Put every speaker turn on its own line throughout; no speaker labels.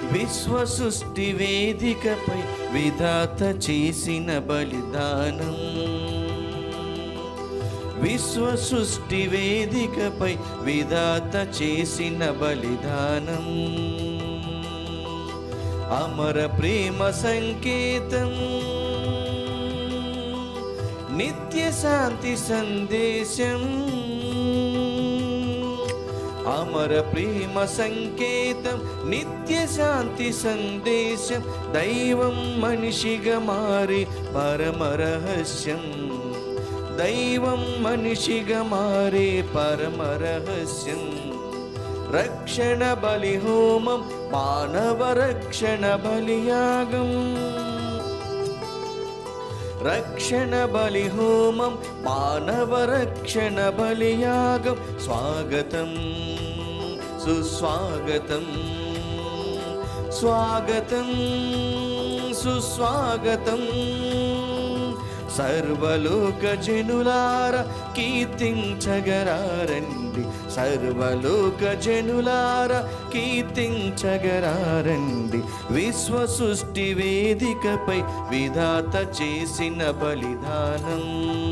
విశ్వ సృష్టి వేదికపై విధాత చేసిన బలిదానం విశ్వ సృష్టి వేదికపై విధాత చేసిన బలిదానం అమర ప్రేమ సంకేతం నిత్య శాంతి సందేశం అమర ప్రేమ సంకేతం నిత్య శాంతి సందేశం దైవం మనిషిగా మారి పరమ రహస్యం దైవం మనిషిగా మారే పరమ రహస్యం రక్షణ బలి హోమం మానవ రక్షణ బలియాగం రక్షణ బలి హోమం మానవ రక్షణ బలియాగం స్వాగతం సుస్వాగతం స్వాగతం సుస్వాగతం సర్వలోక జనులార కీర్తించగరారండి సర్వలోక జనులార కీర్తించగరారండి విశ్వ సృష్టి వేదికపై విధాత చేసిన బలిదానం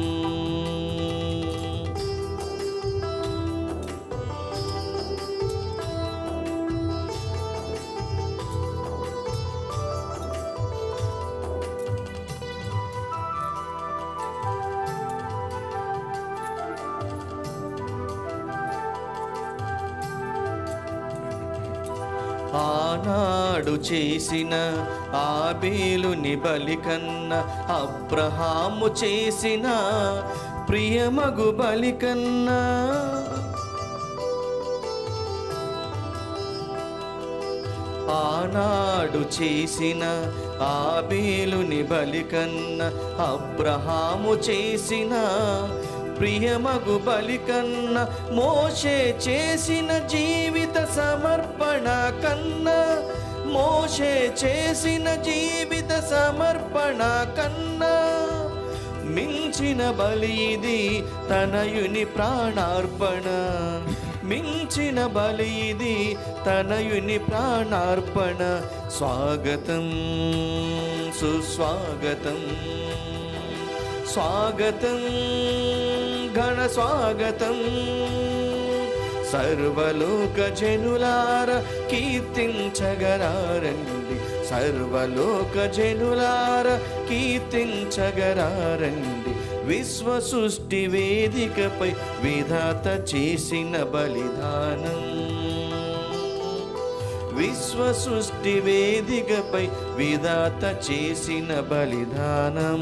ఆనాడు చేసిన ఆబేలుని బలి కన్న అబ్రహాము చేసిన ప్రియమగు బలి కన్నా ఆనాడు చేసిన ఆబేలుని బలి కన్న అబ్రహాము చేసిన ప్రియమగు బలి కన్న మోషే చేసిన జీవిత సమర్పణ కన్నా మోషే చేసిన జీవిత సమర్పణ కన్నా మించిన బలి ఇది తనయుని ప్రాణార్పణ మించిన బలి ఇది తనయుని ప్రాణార్పణ స్వాగతం సుస్వాగతం స్వాగతం ఘన స్వాగతం సర్వలోక జనులార కీర్తించగరారండి సర్వలోక జనులార కీర్తించగరారండి విశ్వ సృష్టి వేదికపై విధాత చేసిన బలిదానం విశ్వ సృష్టి వేదికపై విధాత చేసిన బలిదానం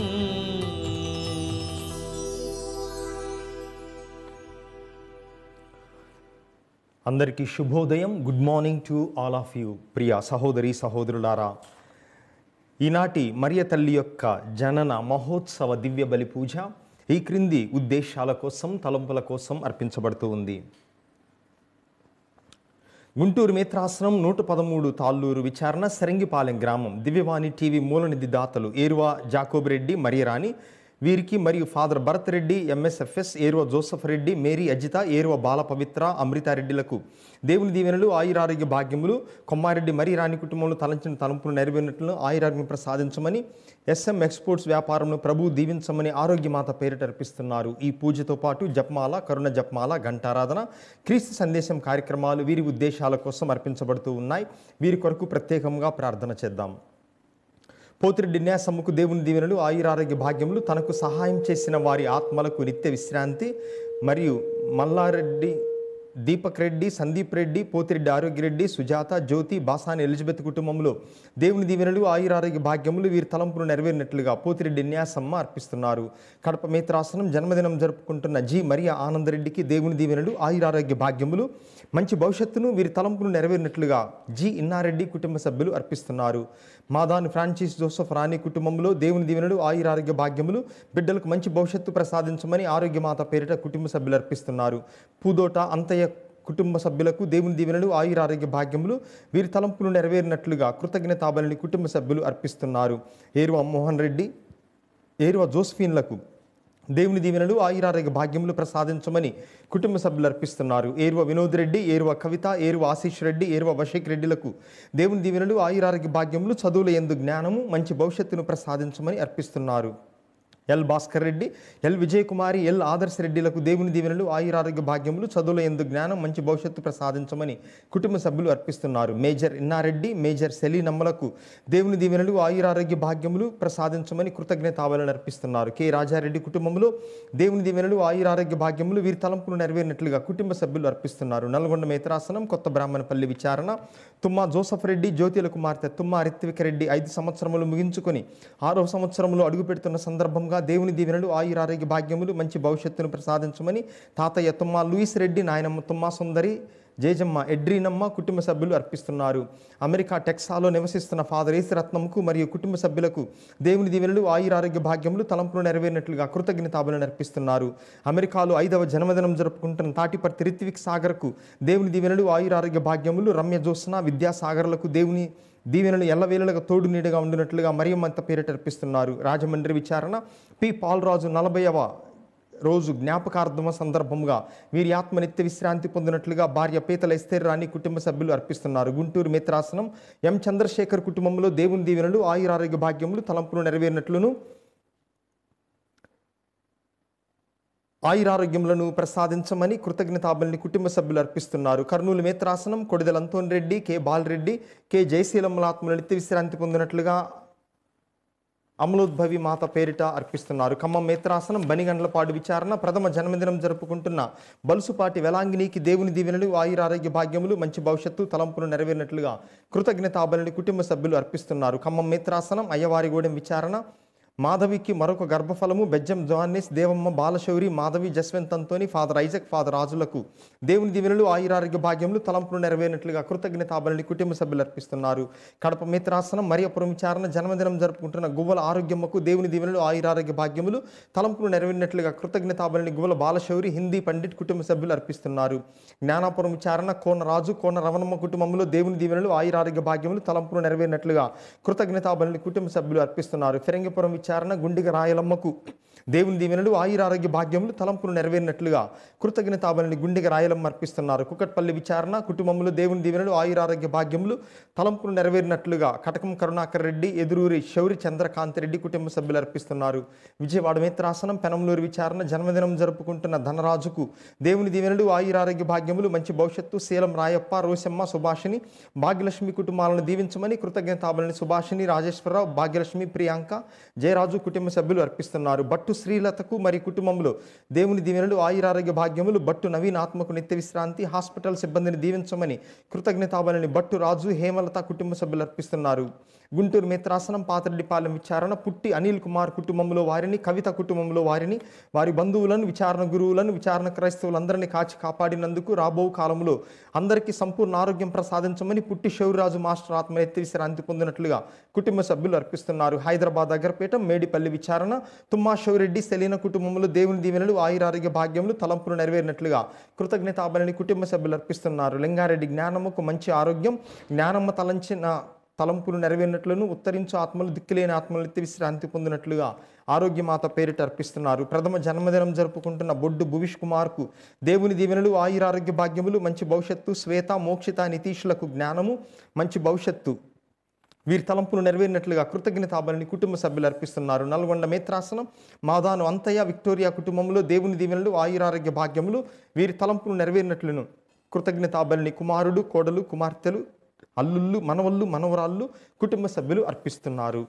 అందరికీ శుభోదయం good morning to all of you ప్రియ సహోదరి సహోదరులారా ఈనాటి మరియ తల్లి యొక్క జనన మహోత్సవ దివ్య బలి పూజ ఈ క్రింది ఉద్దేశాల కోసం తలంపుల కోసం అర్పించబడుతూ ఉంది గుంటూరు మిత్రాసనం నూట పదమూడు తాళ్ళూరు విచారణ సరంగిపాలెం గ్రామం దివ్యవాణి టీవీ మూలనిధి దాతలు ఏరువా జాకోబ్ రెడ్డి మరియరాణి వీరికి మరియు father Bharath Reddy MSFS Eruva Joseph Reddy Mary Ajitha Eruva Bala Pavitra అమృతారెడ్డిలకు దేవుని దీవెనలు ఆయురారోగ్య భాగ్యములు కొమ్మారెడ్డి మరి రాణి కుటుంబంలో తలంచిన తలంపులు నెరవేరినట్లు ఆయురారోగ్యం ప్రసాదించమని ఎస్ఎం ఎక్స్పోర్ట్స్ వ్యాపారంలో ప్రభు దీవించమని ఆరోగ్యమాత పేరిట అర్పిస్తున్నారు ఈ పూజతో పాటు జపమాల కరుణ జపమాల ఘంటారాధన క్రీస్తు సందేశం కార్యక్రమాలు వీరి ఉద్దేశాల కోసం అర్పించబడుతూ ఉన్నాయి వీరి కొరకు ప్రత్యేకంగా ప్రార్థన చేద్దాం పోతిరెడ్డి న్యాసమ్మకు దేవుని దీవెనలు ఆయురారోగ్య భాగ్యములు తనకు సహాయం చేసిన వారి ఆత్మలకు నిత్య విశ్రాంతి మరియు మల్లారెడ్డి దీపక్ రెడ్డి సందీప్ రెడ్డి పోతిరెడ్డి ఆరోగ్యరెడ్డి సుజాత జ్యోతి బాసాని ఎలిజబెత్ కుటుంబంలో దేవుని దీవెనలు ఆయురారోగ్య భాగ్యములు వీరి తలంపులు నెరవేరినట్లుగా పోతిరెడ్డి న్యాసమ్మ అర్పిస్తున్నారు కడప మేత్రాసనం జన్మదినం జరుపుకుంటున్న జి మరియా ఆనందరెడ్డికి దేవుని దీవెనలు ఆయురారోగ్య భాగ్యములు మంచి భవిష్యత్తును వీరి తలంపులు నెరవేరినట్లుగా జి ఇన్నారెడ్డి కుటుంబ సభ్యులు అర్పిస్తున్నారు మాదాని ఫ్రాన్సిస్ జోసఫ్ రాణి కుటుంబంలో దేవుని దీవెనలు ఆయురారోగ్య భాగ్యములు బిడ్డలకు మంచి భవిష్యత్తు ప్రసాదించమని ఆరోగ్యమాత పేరిట కుటుంబ సభ్యులు అర్పిస్తున్నారు పూదోట అంతయ్య కుటుంబ సభ్యులకు దేవుని దీవెనలు ఆయురారోగ్య భాగ్యములు వీరి తలంపులు నెరవేరినట్లుగా కృతజ్ఞతాబలిని కుటుంబ సభ్యులు అర్పిస్తున్నారు ఏరువ మోహన్ రెడ్డి ఏరువ జోస్ఫీన్లకు దేవుని దీవెనలు ఆయురారోగ్య భాగ్యములు ప్రసాదించమని కుటుంబ సభ్యులు అర్పిస్తున్నారు ఏరువ వినోద్ రెడ్డి ఏరువ కవిత ఏరువ ఆశీష్ రెడ్డి ఏరువ వషిక్ రెడ్డిలకు దేవుని దీవెనలు ఆయురారోగ్య భాగ్యములు చదువుల ఎందు జ్ఞానము మంచి భవిష్యత్తును ప్రసాదించమని అర్పిస్తున్నారు L Bhaskar Reddy L Vijay Kumari L Adarsha రెడ్డిలకు దేవుని దీవెనలు ఆయురారోగ్య భాగ్యములు చదువుల ఎందు జ్ఞానం మంచి భవిష్యత్తు ప్రసాదించమని కుటుంబ సభ్యులు అర్పిస్తున్నారు మేజర్ ఇన్నారెడ్డి మేజర్ సెలీనమ్మలకు దేవుని దీవెనలు ఆయురారోగ్య భాగ్యములు ప్రసాదించమని కృతజ్ఞతావలను అర్పిస్తున్నారు కె రాజారెడ్డి కుటుంబంలో దేవుని దీవెనలు ఆయురారోగ్య భాగ్యములు వీరి తలంపులు నెరవేరినట్లుగా కుటుంబ సభ్యులు అర్పిస్తున్నారు నల్గొండ మేత్రాసనం కొత్త బ్రాహ్మణపల్లి విచారణ తుమ్మా జోసఫ్ రెడ్డి జ్యోతిల కుమార్తె తుమ్మా రిత్విక రెడ్డి ఐదు సంవత్సరములు ముగించుకొని ఆరో సంవత్సరంలో అడుగుపెడుతున్న సందర్భంగా దేవుని దీవెనలు ఆయురారోగ్య భాగ్యములు మంచి భవిష్యత్తును ప్రసాదించమని తాతయ్య తుమ్మా లూయిస్ రెడ్డి నాయనమ్మ తుమ్మా సుందరి జేజమ్మ ఎడ్రీనమ్మ కుటుంబ సభ్యులు అర్పిస్తున్నారు అమెరికా టెక్సాలో నివసిస్తున్న ఫాదర్ రత్నంకు మరియు కుటుంబ సభ్యులకు దేవుని దీవెనలు ఆయురారోగ్య భాగ్యములు తలంపులు నెరవేరినట్లుగా కృతజ్ఞతాబులను అర్పిస్తున్నారు అమెరికాలో ఐదవ జన్మదినం జరుపుకుంటున్న తాటిపర్తి రిత్విక్ సాగర్కు దేవుని దీవెనలు ఆయురారోగ్య భాగ్యములు రమ్య జ్యోత్స్న విద్యాసాగర్లకు దేవుని దీవెనలు ఎల్లవేళలుగా తోడు నీడగా ఉండినట్లుగా మరియమ్మంత పేరిట అర్పిస్తున్నారు రాజమండ్రి విచారణ పి పాలరాజు నలభైవ రోజు జ్ఞాపకార్థమ సందర్భంగా వీరి ఆత్మ నిత్య విశ్రాంతి పొందినట్లుగా భార్య పీతల ఎస్తేర్ రాణి కుటుంబ సభ్యులు అర్పిస్తున్నారు గుంటూరు మిత్రాసనం ఎం చంద్రశేఖర్ కుటుంబంలో దేవుని దీవెనలు ఆయురారోగ్య భాగ్యములు తలంపులు నెరవేరినట్లును ఆయురారోగ్యములను ప్రసాదించమని కృతజ్ఞతాబలిని కుటుంబ సభ్యులు అర్పిస్తున్నారు కర్నూలు మేత్రాసనం కొడిదల అంతోన్ రెడ్డి కె బాలరెడ్డి కె జయశీలమ్మల ఆత్మలు నిత్య విశ్రాంతి పొందినట్లుగా అమలోద్భవి మాత పేరిట అర్పిస్తున్నారు ఖమ్మం మేత్రాసనం బనిగండ్లపాడు విచారణ ప్రథమ జన్మదినం జరుపుకుంటున్న బలుసుపాటి వెలాంగినికి దేవుని దీవెనలు ఆయురారోగ్య భాగ్యములు మంచి భవిష్యత్తు తలంపులు నెరవేరినట్లుగా కృతజ్ఞతాబలిని కుటుంబ సభ్యులు అర్పిస్తున్నారు ఖమ్మం మేత్రాసనం అయ్యవారిగూడెం విచారణ మాధవికి మరొక గర్భఫలము బెజ్జం జోహాన్నిస్ దేవమ్మ బాలశౌరి మాధవి జస్వంత్ అంతోని ఫాదర్ ఐజక్ ఫాదర్ రాజులకు దేవుని దీవెనలు ఆయురారోగ్య భాగ్యములు తలంపులు నెరవేరినట్లుగా కృతజ్ఞతాబలిని కుటుంబ సభ్యులు అర్పిస్తున్నారు కడప మిత్రాసనం మరియపురం విచారణ జన్మదినం జరుపుకుంటున్న గువ్వల ఆరోగ్యమ్మకు దేవుని దీవెనలు ఆయురారోగ్య భాగ్యములు తలంపులు నెరవేరినట్లుగా కృతజ్ఞతాబలిని గువ్వల బాలశౌరి హిందీ పండిట్ కుటుంబ సభ్యులు అర్పిస్తున్నారు జ్ఞానాపురం విచారణ కోన రాజు కోన రవణమ్మ కుటుంబంలో దేవుని దీవెనలు ఆయురారోగ్య భాగ్యములు తలంపులు నెరవేరినట్లుగా కృతజ్ఞతాబలిని కుటుంబ సభ్యులు అర్పిస్తున్నారు ఫిరంగిపురం విచారణ గుండిగ రాయలమ్మకు దేవుని దీవెనలు ఆయురారోగ్య భాగ్యములు తలంపులు నెరవేరినట్లుగా కృతజ్ఞతాబలిని గుండెగ రాయలమ్మ అర్పిస్తున్నారు కుకట్పల్లి విచారణ కుటుంబంలో దేవుని దీవెనలు ఆయురారోగ్య భాగ్యములు తలంపులు నెరవేరినట్లుగా కటకం కరుణాకర్ రెడ్డి ఎదురూరి శౌరి చంద్రకాంత్ రెడ్డి కుటుంబ సభ్యులు అర్పిస్తున్నారు విజయవాడ మిత్రాసనం పెనంలూరు విచారణ జన్మదినం జరుపుకుంటున్న ధనరాజుకు దేవుని దీవెనలు ఆయురారోగ్య భాగ్యములు మంచి భవిష్యత్తు శీలం రాయప్ప రోశమ్మ సుభాషిణి భాగ్యలక్ష్మి కుటుంబాలను దీవించమని కృతజ్ఞతాబలిని సుభాషిణి రాజేశ్వరరావు భాగ్యలక్ష్మి ప్రియాంక జయరాజు కుటుంబ సభ్యులు అర్పిస్తున్నారు బట్టు శ్రీలతకు మరి కుటుంబంలో దేవుని దీవెనలు ఆయురారోగ్య భాగ్యములు బట్టు నవీన్ ఆత్మకు నిత్య విశ్రాంతి హాస్పిటల్ సిబ్బందిని దీవించమని కృతజ్ఞతాబలిని బట్టు రాజు హేమలత కుటుంబ సభ్యులు అర్పిస్తున్నారు గుంటూరు మిత్రాసనం పాతరెడ్డిపాలెం విచారణ పుట్టి అనిల్ కుమార్ కుటుంబంలో వారిని కవిత కుటుంబంలో వారిని వారి బంధువులను విచారణ గురువులను విచారణ క్రైస్తవులందరినీ కాచి కాపాడినందుకు రాబో కాలంలో అందరికీ సంపూర్ణ ఆరోగ్యం ప్రసాదించమని పుట్టి శౌరిరాజు మాస్టర్ ఆత్మ ఎత్తి విశ్రాంతి పొందినట్లుగా కుటుంబ సభ్యులు అర్పిస్తున్నారు హైదరాబాద్ దగ్గరపేట మేడిపల్లి విచారణ తుమ్మా శౌరెడ్డి సెలీన కుటుంబంలో దేవుని దీవెనలు ఆయురారోగ్య భాగ్యములు తలంపులు నెరవేరినట్లుగా కృతజ్ఞతాబలిని కుటుంబ సభ్యులు అర్పిస్తున్నారు లింగారెడ్డి జ్ఞానముకు మంచి ఆరోగ్యం జ్ఞానమ్మ తలంచిన తలంపులు నెరవేరినట్లును ఉత్తరించు ఆత్మలు దిక్కులేని ఆత్మలు ఎత్తి విశ్రాంతి పొందినట్లుగా ఆరోగ్యమాత పేరిట అర్పిస్తున్నారు ప్రథమ జన్మదినం జరుపుకుంటున్న బొడ్డు భువిష్ కుమార్కు దేవుని దీవెనలు ఆయురారోగ్య భాగ్యములు మంచి భవిష్యత్తు శ్వేత మోక్షిత నితీషులకు జ్ఞానము మంచి భవిష్యత్తు వీరి తలంపులు నెరవేరినట్లుగా కృతజ్ఞతాబలిని కుటుంబ సభ్యులు అర్పిస్తున్నారు నల్గొండ మేత్రాసనం మాదాను అంతయ్య విక్టోరియా కుటుంబంలో దేవుని దీవెనలు ఆయురారోగ్య భాగ్యములు వీరి తలంపులు నెరవేరినట్లును కృతజ్ఞతాబలిని కుమారుడు కోడలు కుమార్తెలు అల్లుళ్ళు మనవళ్ళు మనవరాళ్ళు కుటుంబ సభ్యులు అర్పిస్తున్నారు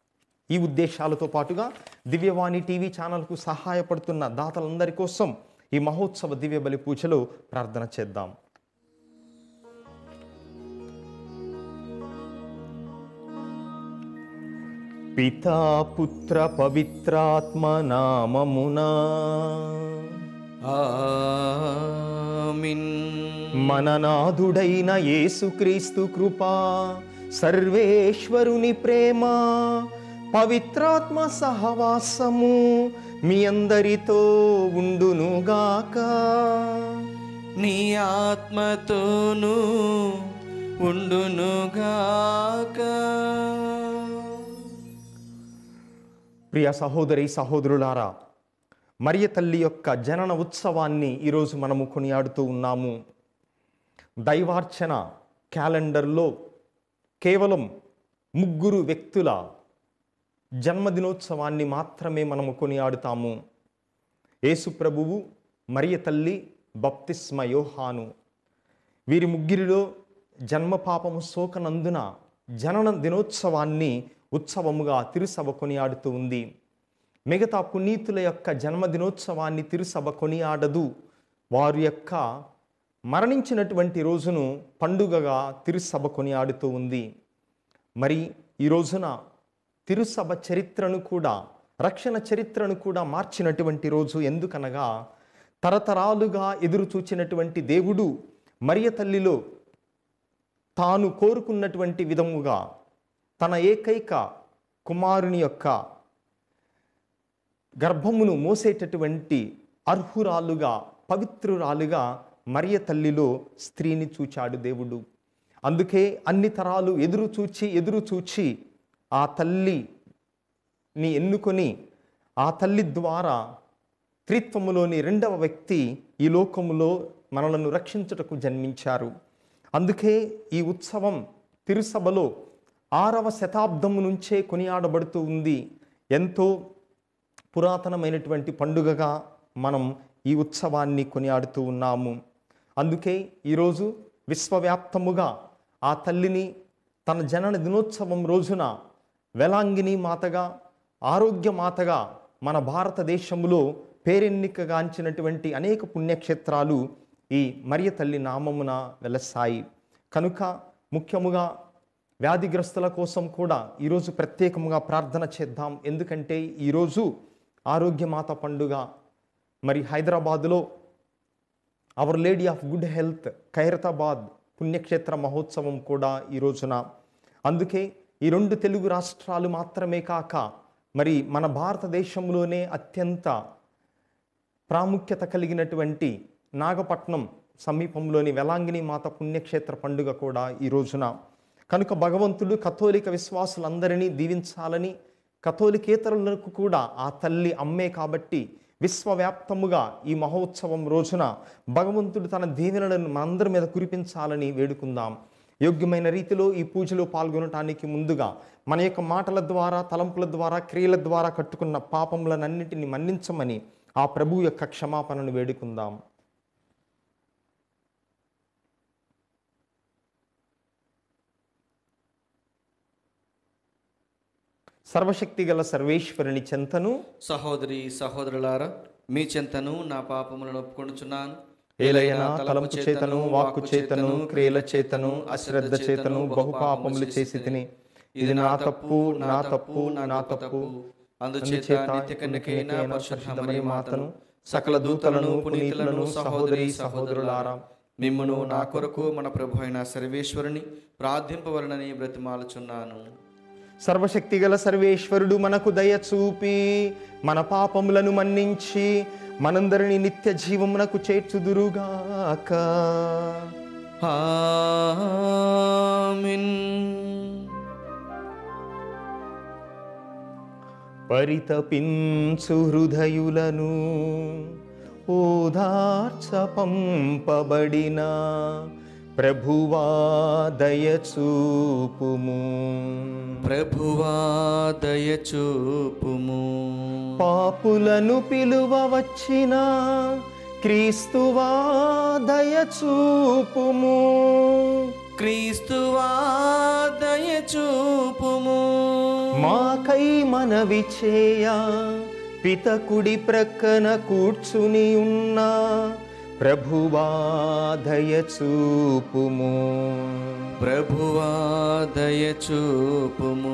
ఈ ఉద్దేశాలతో పాటుగా దివ్యవాణి టీవీ ఛానల్కు సహాయపడుతున్న దాతలందరి కోసం ఈ మహోత్సవ దివ్య బలి పూజలో ప్రార్థన చేద్దాం పితా పుత్ర పవిత్రాత్మ నామమునా
ఆమిన్
మననాథుడైన యేసుక్రీస్తు కృపా సర్వేశ్వరుని ప్రేమ పవిత్రాత్మ సహవాసము మీ అందరితో ఉండునుగాక
నీ ఆత్మతోనూ ఉండునుగాక
ప్రియ సహోదరి సహోదరులారా మరియ తల్లి యొక్క జనన ఉత్సవాన్ని ఈరోజు మనము కొనియాడుతూ ఉన్నాము దైవార్చన క్యాలెండర్లో కేవలం ముగ్గురు వ్యక్తుల జన్మదినోత్సవాన్ని మాత్రమే మనము కొనియాడుతాము యేసు ప్రభువు మరియ తల్లి బప్తిస్మ యోహాను వీరి ముగ్గురిలో జన్మ పాపము సోకనందున జనన దినోత్సవాన్ని ఉత్సవముగా తిరుసభ కొనియాడుతూ ఉంది మిగతా పునీతుల యొక్క జన్మదినోత్సవాన్ని తిరుసభ కొనియాడదు వారి యొక్క మరణించినటువంటి రోజును పండుగగా తిరుసభ కొనియాడుతూ ఉంది మరి ఈ రోజున తిరుసభ చరిత్రను కూడా రక్షణ చరిత్రను కూడా మార్చినటువంటి రోజు ఎందుకనగా తరతరాలుగా ఎదురు చూచినటువంటి దేవుడు మరియ తల్లిలో తాను కోరుకున్నటువంటి విధముగా తన ఏకైక కుమారుని యొక్క గర్భమును మోసేటటువంటి అర్హురాలుగా పవిత్రురాలుగా మరియ తల్లిలో స్త్రీని చూచాడు దేవుడు అందుకే అన్ని తరాలు ఎదురు చూచి ఎదురు చూచి ఆ తల్లిని ఎన్నుకొని ఆ తల్లి ద్వారా త్రిత్వములోని రెండవ వ్యక్తి ఈ లోకములో మనలను రక్షించుటకు జన్మించారు అందుకే ఈ ఉత్సవం తిరుసభలో ఆరవ శతాబ్దము నుంచే కొనియాడబడుతూ ఉంది ఎంతో పురాతనమైనటువంటి పండుగగా మనం ఈ ఉత్సవాన్ని కొనియాడుతూ ఉన్నాము అందుకే ఈరోజు విశ్వవ్యాప్తముగా ఆ తల్లిని తన జనన దినోత్సవం రోజున వెలాంగిని మాతగా ఆరోగ్య మాతగా మన భారతదేశంలో పేరెన్నికగాంచినటువంటి అనేక పుణ్యక్షేత్రాలు ఈ మరియ తల్లి నామమున వెలసాయి కనుక ముఖ్యముగా వ్యాధిగ్రస్తుల కోసం కూడా ఈరోజు ప్రత్యేకముగా ప్రార్థన చేద్దాం ఎందుకంటే ఈరోజు ఆరోగ్యమాత పండుగ మరి హైదరాబాదులో our lady of good health Khairatabad పుణ్యక్షేత్ర మహోత్సవం కూడా ఈ రోజున అందుకే ఈ రెండు తెలుగు రాష్ట్రాలు మాత్రమే కాక మరి మన భారతదేశంలోనే అత్యంత ప్రాముఖ్యత కలిగినటువంటి నాగపట్నం సమీపంలోని వెలాంగిని మాత పుణ్యక్షేత్ర పండుగ కూడా ఈ రోజున కనుక భగవంతుడు కథోలిక విశ్వాసులందరినీ దీవించాలని కథోలికేతరులకు కూడా ఆ తల్లి అమ్మే కాబట్టి విశ్వవ్యాప్తముగా ఈ మహోత్సవం రోజున భగవంతుడు తన దీవెనలను మనందరి మీద కురిపించాలని వేడుకుందాం యోగ్యమైన రీతిలో ఈ పూజలో పాల్గొనటానికి ముందుగా మన యొక్క మాటల ద్వారా తలంపుల ద్వారా క్రియల ద్వారా కట్టుకున్న పాపములనన్నిటిని మన్నించమని ఆ ప్రభు యొక్క క్షమాపణను వేడుకుందాం సర్వశక్తి గల సర్వేశ్వరుని చెంతను
సహోదరి సహోదరులారా మీ చెంతను నా పాపములను ఒప్పుకొనుచున్నాను
ఏలైనా తలంపు చేతను వాక్కు చేతను క్రియల చేతను అశ్రద్ధ చేతను బహుపాపములు చేసి తిని ఇది నా తప్పు నా తప్పు నా తప్పు
అందుచేత నిత్య కన్యకైన పరిశుద్ధమని మాతను సకల దూతలను పునీతులను సహోదరి సహోదరులారా మిమ్మును నా కొరకు మన ప్రభు అయిన సర్వేశ్వరుని ప్రార్థింపవలనని బ్రతిమాలుచున్నాను
సర్వశక్తి గల సర్వేశ్వరుడు మనకు దయ చూపి మన పాపములను మన్నించి మనందరిని నిత్య జీవమునకు చేర్చుదురుగాక
ఆమేన్
పరితపించు హృదయులను ఓదార్చ పంపబడిన ప్రభువా దయచూపుము
ప్రభువా దయచూపుము
పాపులను పిలువ వచ్చిన క్రీస్తువా దయచూపుము
క్రీస్తువా దయచూపుము
మాకై మనవి చేయ పితకుడి ప్రక్కన కూర్చుని ఉన్న ప్రభువా దయచూపుము
ప్రభువా దయచూపుము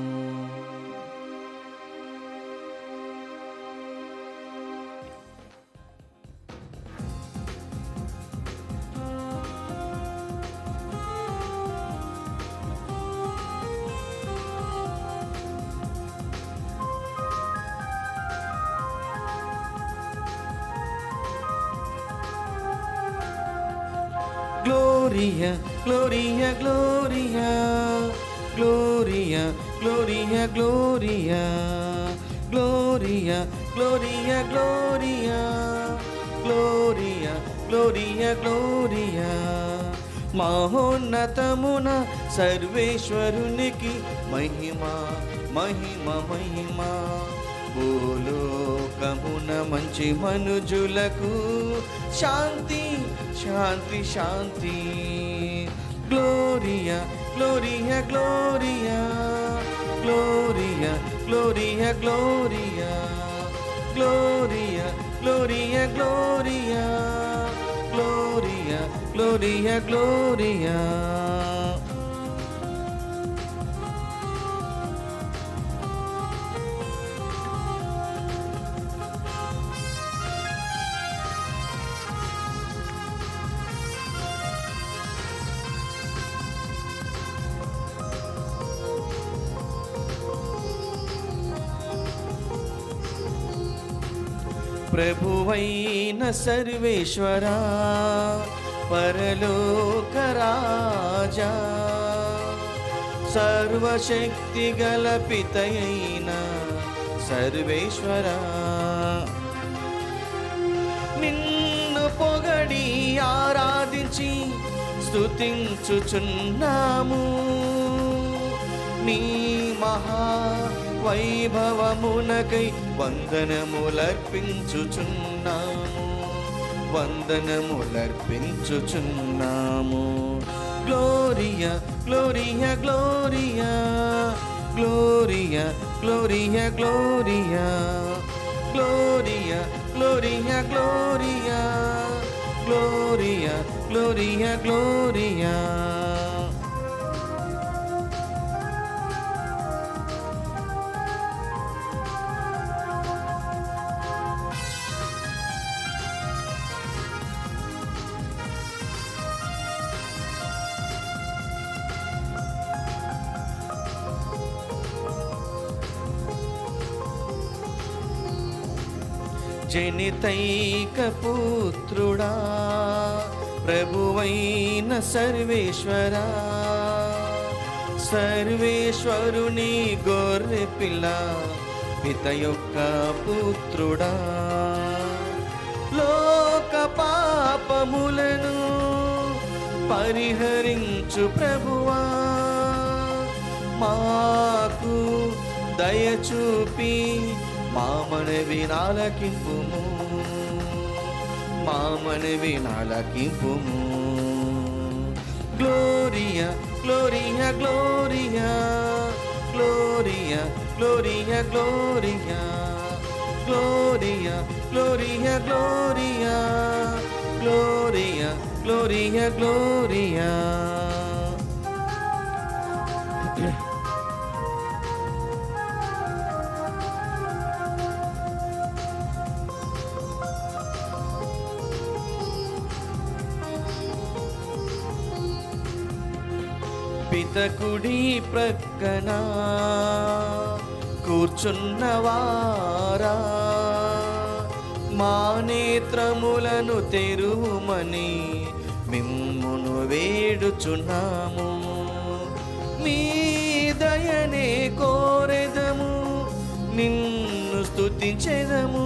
Gloria, Gloria, Gloria, Gloria, Gloria, Gloria, Gloria, gloria gloria gloria gloria gloria మహోన్నతమున సర్వేశ్వరునికి మహిమ మహిమ మహిమ భూలోకమున మంచి మనుజులకు శాంతి శాంతి శాంతి gloria gloria gloria gloria gloria gloria gloria gloria gloria gloria gloria gloria ప్రభువైన సర్వేశ్వరా పరలోక రాజా సర్వశక్తి గల పితయైన సర్వేశ్వరా నిన్ను పొగడి ఆరాధించి స్తుతించుచున్నాము నీ మహా వైభవమునకై వందనములర్పించుచున్నాము వందనములర్పించుచున్నాము gloria gloria gloria gloria gloria gloria gloria gloria gloria gloria gloria gloria జనితైక పుత్రుడా ప్రభువైన సర్వేశ్వరా సర్వేశ్వరుని గొర్రె పిల్ల పిత యొక్క పుత్రుడా లోక పాపములను పరిహరించు ప్రభువా మాకు దయచూపి మా మనవి నాలకింపుము మా మనవి నాలకింపుము gloria gloria gloria gloria gloria gloria gloria gloria gloria gloria gloria gloria పితకుడి ప్రక్కన కూర్చున్నవారా మా నేత్రములను తెరుమని మిమ్మును వేడుచున్నాము మీ దయనే కోరెదము నిన్ను స్తుతించెదము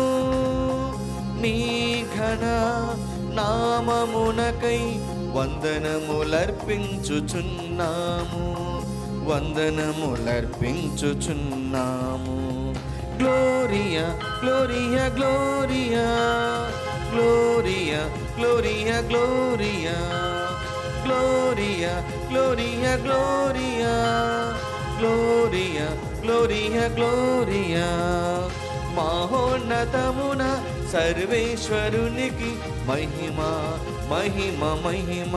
నీ ఘన నామమునకై వందనములర్పించుచున్నాము వందనములర్పించుచున్నాము gloria gloria gloria gloria gloria gloria gloria gloria gloria gloria gloria gloria మహోన్నతమున సర్వేశ్వరునికి మహిమ మహిమ మహిమ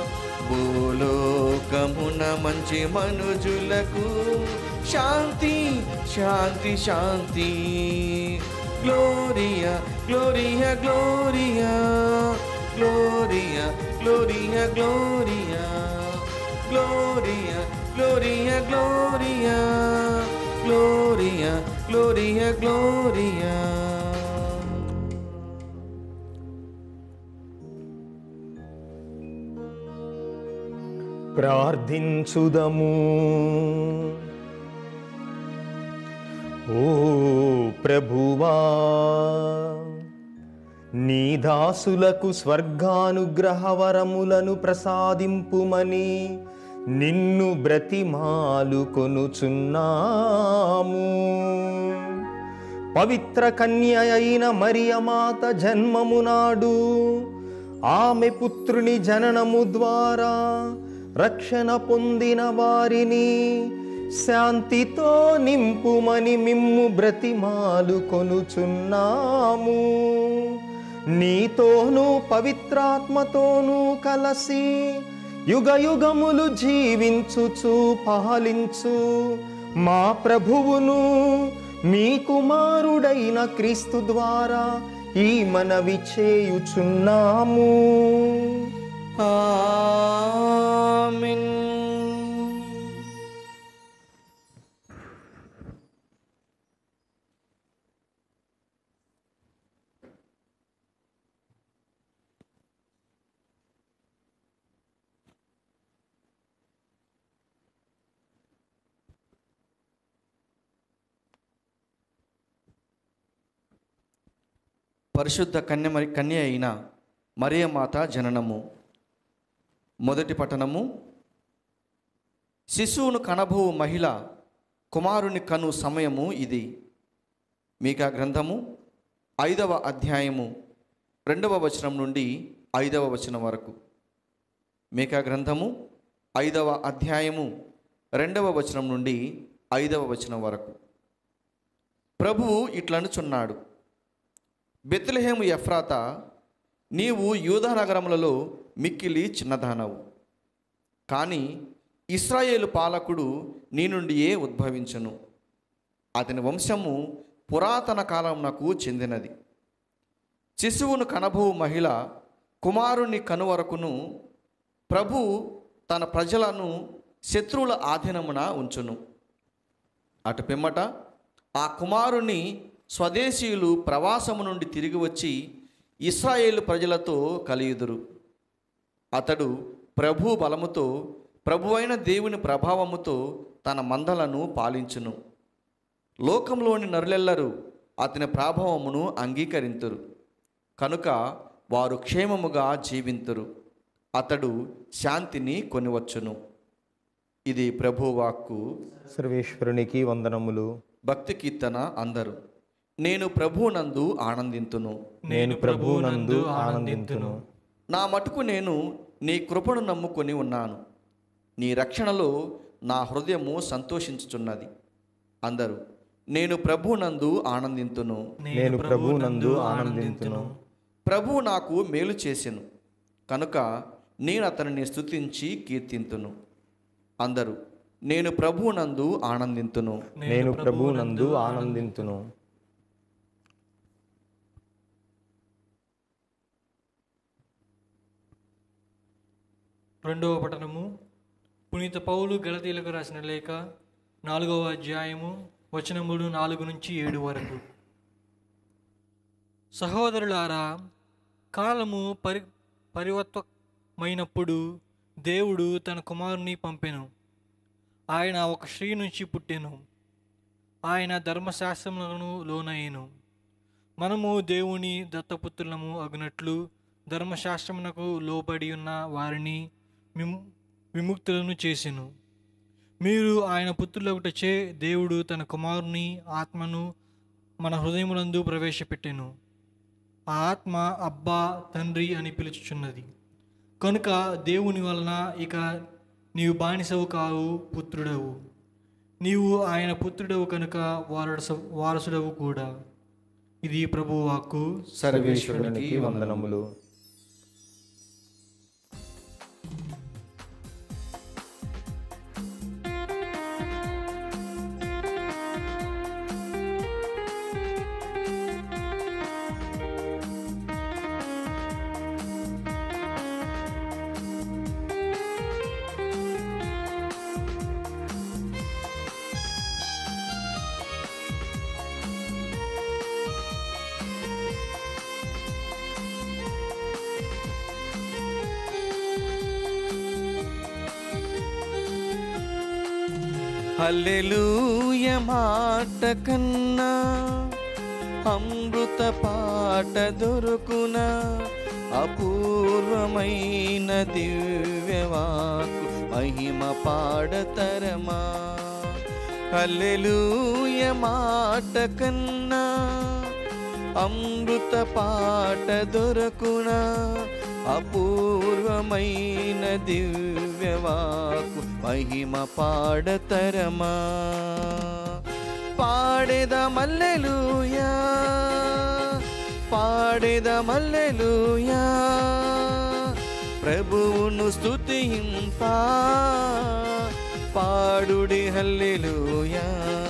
భూలోకమున మంచి మనుజులకు శాంతి శాంతి శాంతి gloria gloria gloria gloria gloria gloria gloria gloria gloria gloria gloria gloria
ప్రార్థించుదము ఓ ప్రభువా నీ దాసులకు స్వర్గానుగ్రహ వరములను ప్రసాదింపుమని నిన్ను బ్రతిమాలు కొనుచున్నాము పవిత్ర కన్య అయిన మరియమాత జన్మము నాడు ఆమె పుత్రుని జననము ద్వారా రక్షణ పొందిన వారిని శాంతితో నింపుమని మిమ్ము బ్రతిమాలు కొనుచున్నాము నీతోనూ పవిత్రాత్మతోనూ కలసి యుగ యుగములు జీవించుచు పాలించు మా ప్రభువును మీ కుమారుడైన క్రీస్తు ద్వారా ఈ మనవి చేయుచున్నాము
ఆమేన్ పరిశుద్ధ కన్య మరి- కన్య అయిన మరియమాత జననము మొదటి పట్టణము శిశువును కనబో మహిళ కుమారుని కను సమయము ఇది మీకా గ్రంథము ఐదవ అధ్యాయము రెండవ వచనం నుండి ఐదవ వచనం వరకు మీకా గ్రంథము ఐదవ అధ్యాయము రెండవ వచనం నుండి ఐదవ వచనం వరకు ప్రభువు ఇట్లనుచున్నాడు బెత్లెహేము ఎఫ్రాత నీవు యూదా నగరములలో మిక్కిలి చిన్నదానవు కానీ ఇస్రాయేలు పాలకుడు నీ నుండియే ఉద్భవించును అతని వంశము పురాతన కాలమునకు చెందినది శిశువును కనబో మహిళ కుమారుని కనువరకును ప్రభు తన ప్రజలను శత్రువుల ఆధీనమున ఉంచును అటు పిమ్మట ఆ కుమారుని స్వదేశీయులు ప్రవాసము నుండి తిరిగి వచ్చి ఇస్రాయేలు ప్రజలతో కలియుదురు అతడు ప్రభు బలముతో ప్రభువైన దేవుని ప్రభావముతో తన మందలను పాలించును లోకంలోని నరులెల్లరూ అతని ప్రభావమును అంగీకరింతురు కనుక వారు క్షేమముగా జీవింతురు అతడు శాంతిని కొనివచ్చును ఇది ప్రభువాక్కు
సర్వేశ్వరునికి వందనములు
భక్తి కీర్తన అందరు నేను ప్రభువునందు ఆనందింతును
నేను ప్రభువునందు ఆనందింతును
నా మటుకు నేను నీ కృపను నమ్ముకొని ఉన్నాను నీ రక్షణలో నా హృదయము సంతోషించుచున్నది అందరూ నేను ప్రభువునందు ఆనందింతును
నేను ప్రభువునందు ఆనందింతును
ప్రభువు నాకు మేలు చేసెను కనుక నేను అతనిని స్తుతించి కీర్తింతును అందరూ నేను ప్రభువునందు ఆనందింతును
నేను ప్రభువునందు ఆనందింతును
రెండవ పఠనము పునీత పౌలు గలతీలకు రాసిన లేఖ నాలుగవ అధ్యాయము వచనములు నాలుగు నుంచి ఏడు వరకు సహోదరులారా కాలము పరి పరివర్తమైనప్పుడు దేవుడు తన కుమారుని పంపెను ఆయన ఒక స్త్రీ నుంచి పుట్టెను ఆయన ధర్మశాస్త్రములను లోనయ్యను మనము దేవుని దత్తపుత్రులము అగునట్లు ధర్మశాస్త్రమునకు లోబడి ఉన్న వారిని విము విముక్తులను చేసెను మీరు ఆయన పుత్రులగుటచే దేవుడు తన కుమారుని ఆత్మను మన హృదయములందు ప్రవేశపెట్టెను ఆ ఆత్మ అబ్బా తండ్రి అని పిలుచుచున్నది కనుక దేవుని వలన ఇక నీవు బానిసవు కావు పుత్రుడవు నీవు ఆయన పుత్రుడవు కనుక వారస వారసుడవు కూడా ఇది ప్రభు వాక్కు
సర్వేశ్వరునికి వందనములు
హల్లెలూయ మాట కన్నా అమృత పాట దొరుకున అపూర్వమైన దివ్యవాకు మహిమ పాడతరమా హల్లెలూయ మాట కన్నా అమృత పాట దొరకున అపూర్వమైన దివ్యవాకు మహిమ పాడతరమా పాడేద మల్లెలూయా పాడేద మల్లెలూయా ప్రభువును స్తుతింపా పాడుడి హల్లెలూయా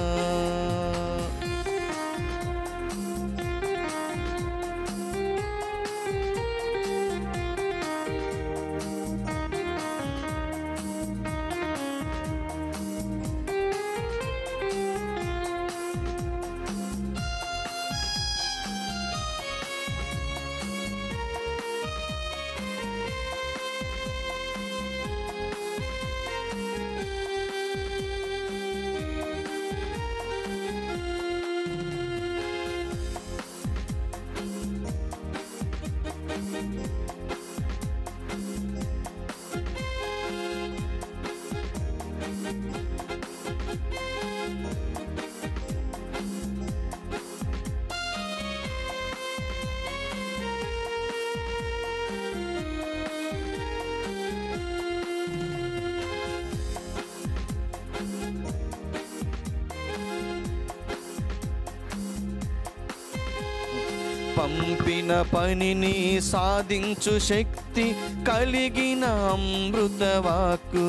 పంపిన పనిని సాధించు శక్తి కలిగిన అమృతవాకు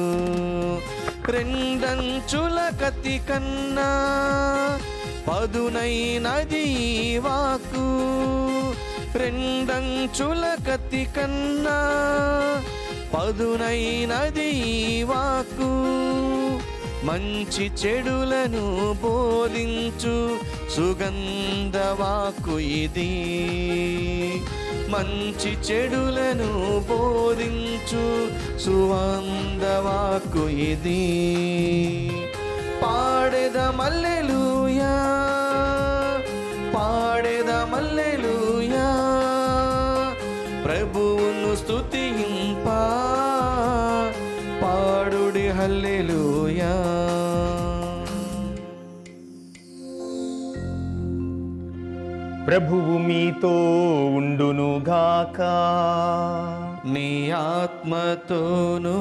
రెండంచుల కత్తి కన్నా పదునైనది ఈ వాకు రెండంచుల కత్తి కన్నా పదునైనది ఈ వాకు మంచి చెడులను బోధించు సుగంధవాకు ఇది మంచి చెడులను బోధించు సుగంధవాకు ఇది పాడెద మల్లెలూయా పాడెద మల్లెలూయా ప్రభువును స్తుతింపా పాడుడి హల్లెలూయా
ప్రభువు మీతో ఉండునుగాక
నీ ఆత్మతోనూ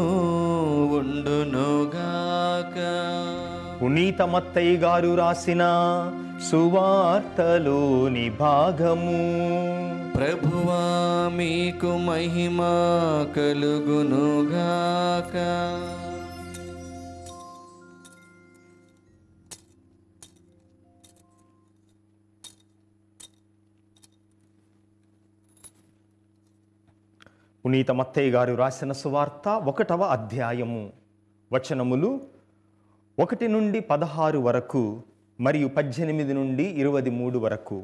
ఉండునుగాక
పునీత మత్తయ్య గారు రాసిన సువార్తలోని భాగము
ప్రభువా మీకు మహిమ కలుగునుగాక
పునీత మత్తయ్య గారు రాసిన సువార్త ఒకటవ అధ్యాయము వచనములు ఒకటి నుండి పదహారు వరకు మరియు పద్దెనిమిది నుండి ఇరవై మూడు వరకు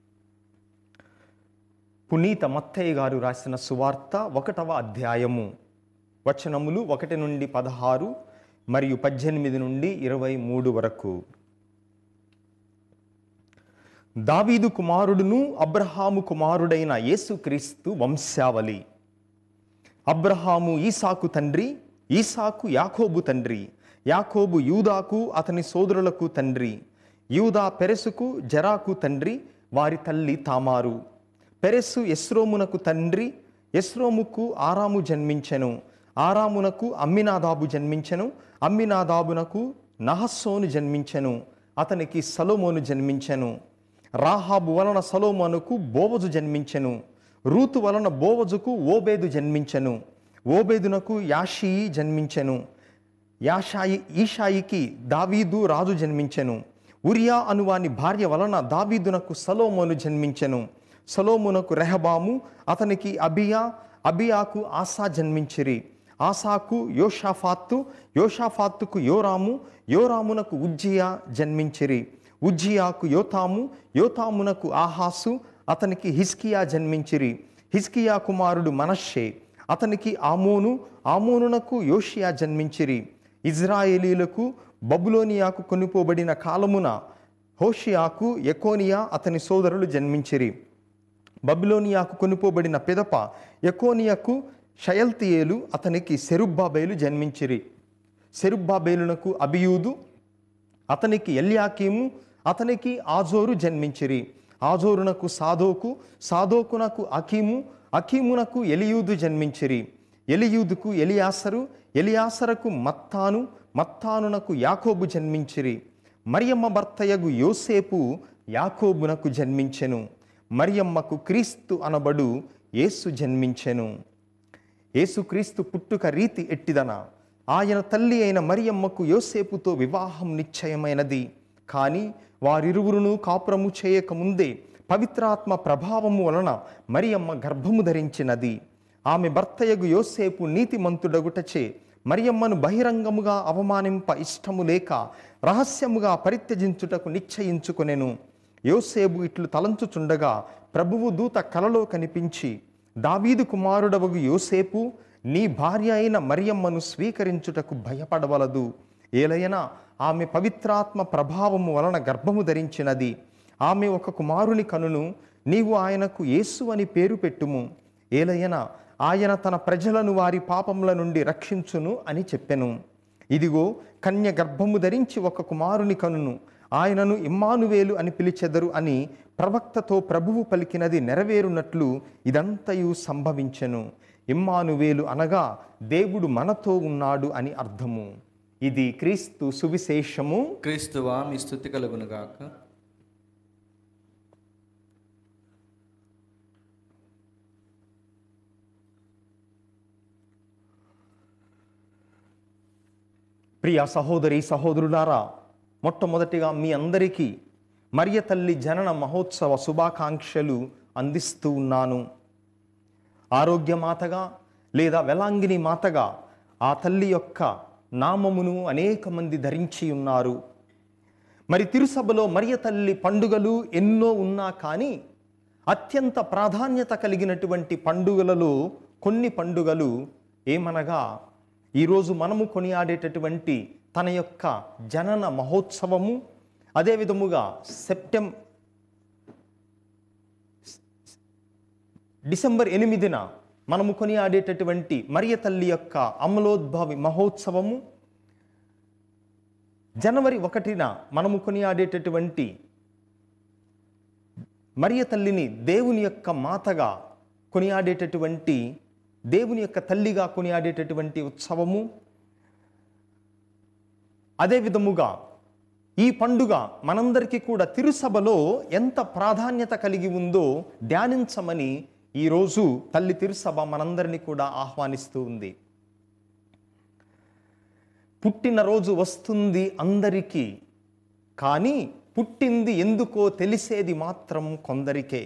పునీత మత్తయ్య గారు రాసిన సువార్త ఒకటవ అధ్యాయము వచనములు ఒకటి నుండి పదహారు మరియు పద్దెనిమిది నుండి ఇరవై మూడు వరకు దావీదు కుమారుడును అబ్రహాము కుమారుడైన యేసుక్రీస్తు వంశావళి అబ్రహాము ఈసాకు తండ్రి ఈసాకు యాకోబు తండ్రి యాకోబు యూదాకు అతని సోదరులకు తండ్రి యూదా పెరెసుకు జరాకు తండ్రి వారి తల్లి తామారు పెరెస్సు ఎస్రోమునకు తండ్రి ఎస్రోముకు ఆరాము జన్మించెను ఆరామునకు అమ్మినాదాబు జన్మించెను అమ్మినాదాబునకు నహస్సోను జన్మించెను అతనికి సలోమోను జన్మించెను రాహాబు వలన సలోమోనుకు బోవజు జన్మించెను రూతు వలన బోవజుకు ఓబేదు జన్మించెను ఓబేదునకు యాషియి జన్మించెను యాషాయి ఈషాయికి దావీదు రాజు జన్మించెను ఉరియా అనువాని భార్య వలన దావీదునకు సలోమోను జన్మించెను సలోమునకు రెహబాము అతనికి అబియా అబియాకు ఆసా జన్మించిరి ఆసాకు యోషాఫాత్తు యోషాఫాత్తుకు యోరాము యోరామునకు ఉజ్జియా జన్మించిరి ఉజ్జియాకు యోతాము యోతామునకు ఆహాసు అతనికి హిస్కియా జన్మించిరి హిస్కియా కుమారుడు మనష్షే అతనికి ఆమోను ఆమోనునకు యోషియా జన్మించిరి ఇజ్రాయేలీలకు బబులోనియాకు కొనిపోబడిన కాలమున హోషియాకు ఎకోనియా అతని సోదరులు జన్మించిరి బబిలోనియాకు కొనుపోబడిన పిదప ఎకోనియాకు షయల్తియేలు అతనికి సెరుబ్బాబేలు జన్మించిరి సెరుబ్బాబేలునకు అబియూదు అతనికి ఎల్యాకీము అతనికి ఆజోరు జన్మించిరి ఆజోరునకు సాదోకు సాదోకునకు అకీము అకీమునకు ఎలియూదు జన్మించిరి ఎలియూదుకు ఎలియాసరు ఎలియాసరకు మత్తాను మత్తానునకు యాకోబు జన్మించిరి మరియమ్మ భర్తయగు యోసేపు యాకోబునకు జన్మించెను మరియమ్మకు క్రీస్తు అనబడు యేసు జన్మించెను యేసుక్రీస్తు పుట్టుక రీతి ఎట్టిదన ఆయన తల్లి అయిన మరియమ్మకు యోసేపుతో వివాహం నిశ్చయమైనది కానీ వారిరువురును కాపురము చేయకముందే పవిత్రాత్మ ప్రభావము వలన మరియమ్మ గర్భము ధరించినది ఆమె భర్తయగు యోసేపు నీతిమంతుడగుటచే మరియమ్మను బహిరంగముగా అవమానింప ఇష్టము లేక రహస్యముగా పరిత్యజించుటకు నిశ్చయించుకొనెను యోసేపు ఇట్లు తలంచుచుండగా ప్రభువు దూత కలలో కనిపించి దావీదు కుమారుడవగు యోసేపు నీ భార్య అయిన మరియమ్మను స్వీకరించుటకు భయపడవలదు ఏలైనా ఆమె పవిత్రాత్మ ప్రభావము వలన గర్భము ధరించినది ఆమె ఒక కుమారుని కనును నీవు ఆయనకు యేసు అని పేరు పెట్టుము ఏలయన ఆయన తన ప్రజలను వారి పాపముల నుండి రక్షించును అని చెప్పెను ఇదిగో కన్య గర్భము ధరించి ఒక కుమారుని కనును ఆయనను ఇమ్మానువేలు అని పిలిచెదరు అని ప్రవక్తతో ప్రభువు పలికినది నెరవేరునట్లు ఇదంతయు సంభవించెను ఇమ్మానువేలు అనగా దేవుడు మనతో ఉన్నాడు అని అర్థము ఇది క్రీస్తు సువిశేషము
క్రీస్తువా మీ స్థుతి కలుగునుగాక
ప్రియ సహోదరి సహోదరులారా మొట్టమొదటిగా మీ అందరికీ మరియ తల్లి జనన మహోత్సవ శుభాకాంక్షలు అందిస్తూ ఉన్నాను ఆరోగ్యమాతగా లేదా వెలాంగిని మాతగా ఆ తల్లి యొక్క నామమును అనేక మంది ధరించి ఉన్నారు మరి తిరుసభలో మరియ తల్లి పండుగలు ఎన్నో ఉన్నా కానీ అత్యంత ప్రాధాన్యత కలిగినటువంటి పండుగలలో కొన్ని పండుగలు ఏమనగా ఈరోజు మనము కొనియాడేటటువంటి తన యొక్క జనన మహోత్సవము అదే విధముగా సెప్టెం డిసెంబర్ ఎనిమిదిన మనము కొనియాడేటటువంటి మరియ తల్లి యొక్క అమలోద్భవి మహోత్సవము జనవరి ఒకటిన మనము కొనియాడేటటువంటి మరియ తల్లిని దేవుని యొక్క మాతగా కొనియాడేటటువంటి దేవుని యొక్క తల్లిగా కొనియాడేటటువంటి ఉత్సవము అదే విధముగా ఈ పండుగ మనందరికీ కూడా తిరుసభలో ఎంత ప్రాధాన్యత కలిగి ఉందో ధ్యానించమని ఈరోజు తల్లి తిరుసభ మనందరినీ కూడా ఆహ్వానిస్తూ ఉంది పుట్టినరోజు వస్తుంది అందరికీ కానీ పుట్టింది ఎందుకో తెలిసేది మాత్రం కొందరికే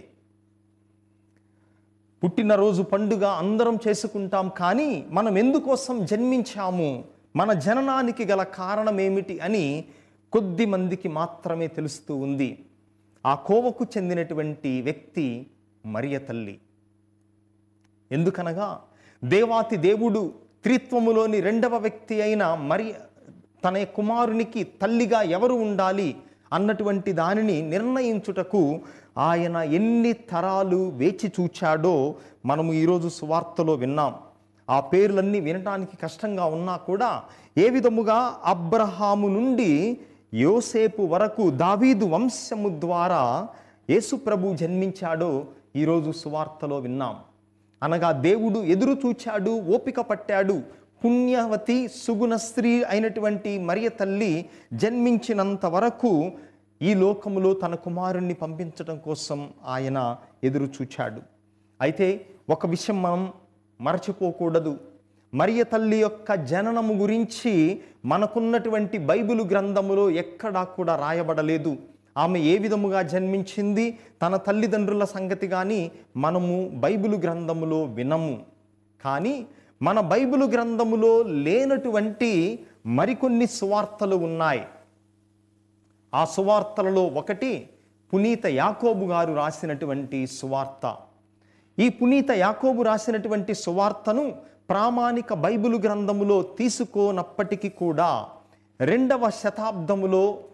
పుట్టినరోజు పండుగ అందరం చేసుకుంటాం కానీ మనం ఎందుకోసం జన్మించాము మన జననానికి గల కారణం ఏమిటి అని కొద్ది మందికి మాత్రమే తెలుస్తూ ఉంది ఆ కోవకు చెందినటువంటి వ్యక్తి మరియ తల్లి ఎందుకనగా దేవాతి దేవుడు త్రిత్వములోని రెండవ వ్యక్తి అయిన మరి తన కుమారునికి తల్లిగా ఎవరు ఉండాలి అన్నటువంటి దానిని నిర్ణయించుటకు ఆయన ఎన్ని తరాలు వేచి చూచాడో మనము ఈరోజు సువార్తలో విన్నాం ఆ పేర్లన్నీ వినటానికి కష్టంగా ఉన్నా కూడా ఏ విధముగా అబ్రహాము నుండి యోసేపు వరకు దావీదు వంశము ద్వారా యేసుప్రభు జన్మించాడో ఈరోజు సువార్తలో విన్నాం అనగా దేవుడు ఎదురు చూచాడు ఓపిక పట్టాడు పుణ్యవతి సుగుణ స్త్రీ అయినటువంటి మరియ తల్లి జన్మించినంత వరకు ఈ లోకములో తన కుమారుణ్ణి పంపించడం కోసం ఆయన ఎదురు చూచాడు అయితే ఒక విషయం మనం మరచిపోకూడదు మరియ తల్లి యొక్క జననము గురించి మనకున్నటువంటి బైబిలు గ్రంథములో ఎక్కడా కూడా రాయబడలేదు ఆమె ఏ విధముగా జన్మించింది తన తల్లిదండ్రుల సంగతి కానీ మనము బైబిలు గ్రంథములో వినము కానీ మన బైబిలు గ్రంథములో లేనటువంటి మరికొన్ని సువార్తలు ఉన్నాయి ఆ సువార్తలలో ఒకటి పునీత యాకోబు గారు రాసినటువంటి సువార్త ఈ పునీత యాకోబు రాసినటువంటి సువార్తను ప్రామాణిక బైబిలు గ్రంథములో తీసుకోనప్పటికీ కూడా రెండవ శతాబ్దములో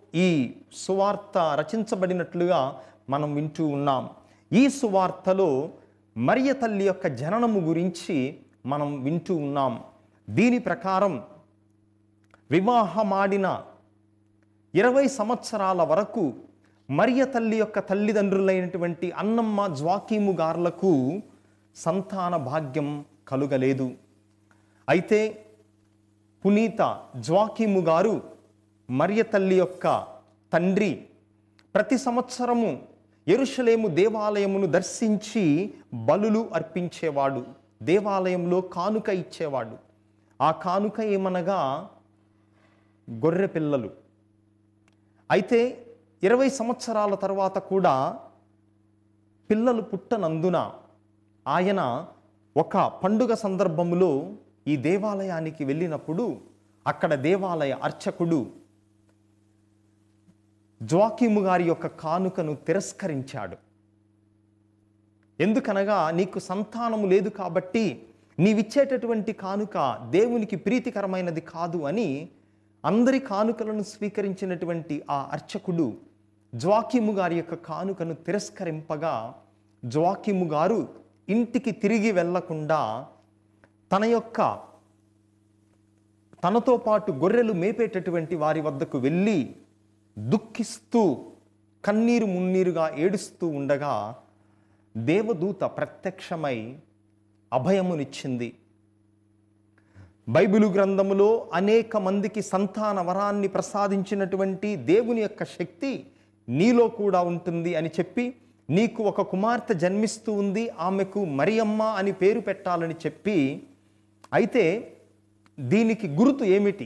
ఈ సువార్త రచించబడినట్లుగా మనం వింటూ ఉన్నాం ఈ సువార్తలో మరియ తల్లి యొక్క జననము గురించి మనం వింటూ ఉన్నాం దీని ప్రకారం వివాహమాడిన ఇరవై సంవత్సరాల వరకు మరియ తల్లి యొక్క తల్లిదండ్రులైనటువంటి అన్నమ్మ జ్వాకీము గార్లకు సంతాన భాగ్యం కలుగలేదు అయితే పునీత జ్వాకీము గారు మరియ తల్లి యొక్క తండ్రి ప్రతి సంవత్సరము ఎరుషలేము దేవాలయమును దర్శించి బలులు అర్పించేవాడు దేవాలయంలో కానుక ఇచ్చేవాడు ఆ కానుక ఏమనగా గొర్రె పిల్లలు అయితే ఇరవై సంవత్సరాల తర్వాత కూడా పిల్లలు పుట్టనందున ఆయన ఒక పండుగ సందర్భములో ఈ దేవాలయానికి వెళ్ళినప్పుడు అక్కడ దేవాలయ అర్చకుడు జ్వాకీము గారి యొక్క కానుకను తిరస్కరించాడు ఎందుకనగా నీకు సంతానము లేదు కాబట్టి నీవిచ్చేటటువంటి కానుక దేవునికి ప్రీతికరమైనది కాదు అని అందరి కానుకలను స్వీకరించినటువంటి ఆ అర్చకుడు జ్వాకిము గారి యొక్క కానుకను తిరస్కరింపగా జ్వాకిము గారు ఇంటికి తిరిగి వెళ్లకుండా తన యొక్క తనతో పాటు గొర్రెలు మేపేటటువంటి వారి వద్దకు వెళ్ళి దుఃఖిస్తూ కన్నీరు మున్నీరుగా ఏడుస్తూ ఉండగా దేవదూత ప్రత్యక్షమై అభయమునిచ్చింది బైబిలు గ్రంథములో అనేక మందికి సంతాన వరాన్ని ప్రసాదించినటువంటి దేవుని యొక్క శక్తి నీలో కూడా ఉంటుంది అని చెప్పి నీకు ఒక కుమార్తె జన్మిస్తూ ఉంది ఆమెకు మరియమ్మ అని పేరు పెట్టాలని చెప్పి అయితే దీనికి గుర్తు ఏమిటి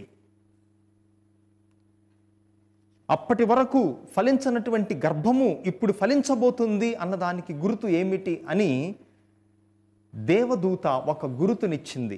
అప్పటి వరకు ఫలించనటువంటి గర్భము ఇప్పుడు ఫలించబోతుంది అన్నదానికి గుర్తు ఏమిటి అని దేవదూత ఒక గురుతునిచ్చింది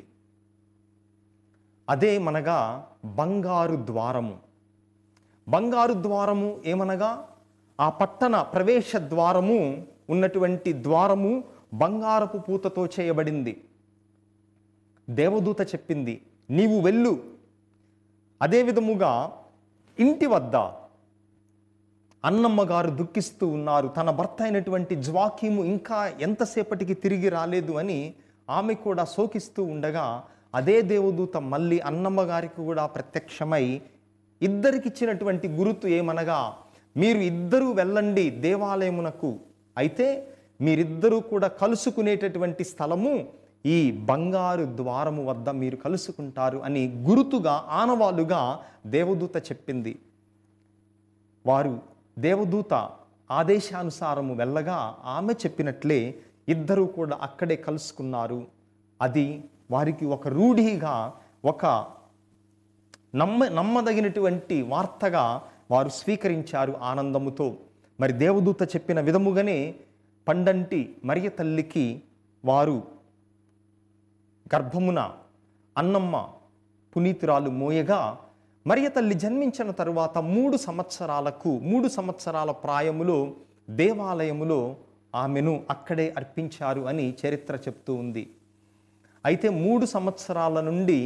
అదే మనగా బంగారు ద్వారము బంగారు ద్వారము ఏమనగా ఆ పట్టణ ప్రవేశ ద్వారము ఉన్నటువంటి ద్వారము బంగారపు పూతతో చేయబడింది దేవదూత చెప్పింది నీవు వెళ్ళు అదే విధముగా ఇంటి వద్ద అన్నమ్మ గారు దుఃఖిస్తూ ఉన్నారు తన భర్త అయినటువంటి జ్వాకీము ఇంకా ఎంతసేపటికి తిరిగి రాలేదు అని ఆమె కూడా శోకిస్తూ ఉండగా అదే దేవదూత మళ్ళీ అన్నమ్మ గారికి కూడా ప్రత్యక్షమై ఇద్దరికి ఇచ్చినటువంటి గురుతు ఏమనగా మీరు ఇద్దరూ వెళ్ళండి దేవాలయమునకు అయితే మీరిద్దరూ కూడా కలుసుకునేటటువంటి స్థలము ఈ బంగారు ద్వారము వద్ద మీరు కలుసుకుంటారు అని గురుతుగా ఆనవాలుగా దేవదూత చెప్పింది వారు దేవదూత ఆదేశానుసారము వెళ్ళగా ఆమె చెప్పినట్లే ఇద్దరూ కూడా అక్కడే కలుసుకున్నారు అది వారికి ఒక రూఢిగా ఒక నమ్మ నమ్మదగినటువంటి వార్తగా వారు స్వీకరించారు ఆనందముతో మరి దేవదూత చెప్పిన విధముగానే పండంటి మరియ తల్లికి వారు గర్భమున అన్నమ్మ పునీతురాలు మోయగా మరియ తల్లి జన్మించిన తరువాత మూడు సంవత్సరాలకు మూడు సంవత్సరాల ప్రాయములో దేవాలయములో ఆమెను అక్కడే అర్పించారు అని చరిత్ర చెప్తూ ఉంది అయితే మూడు సంవత్సరాల నుండి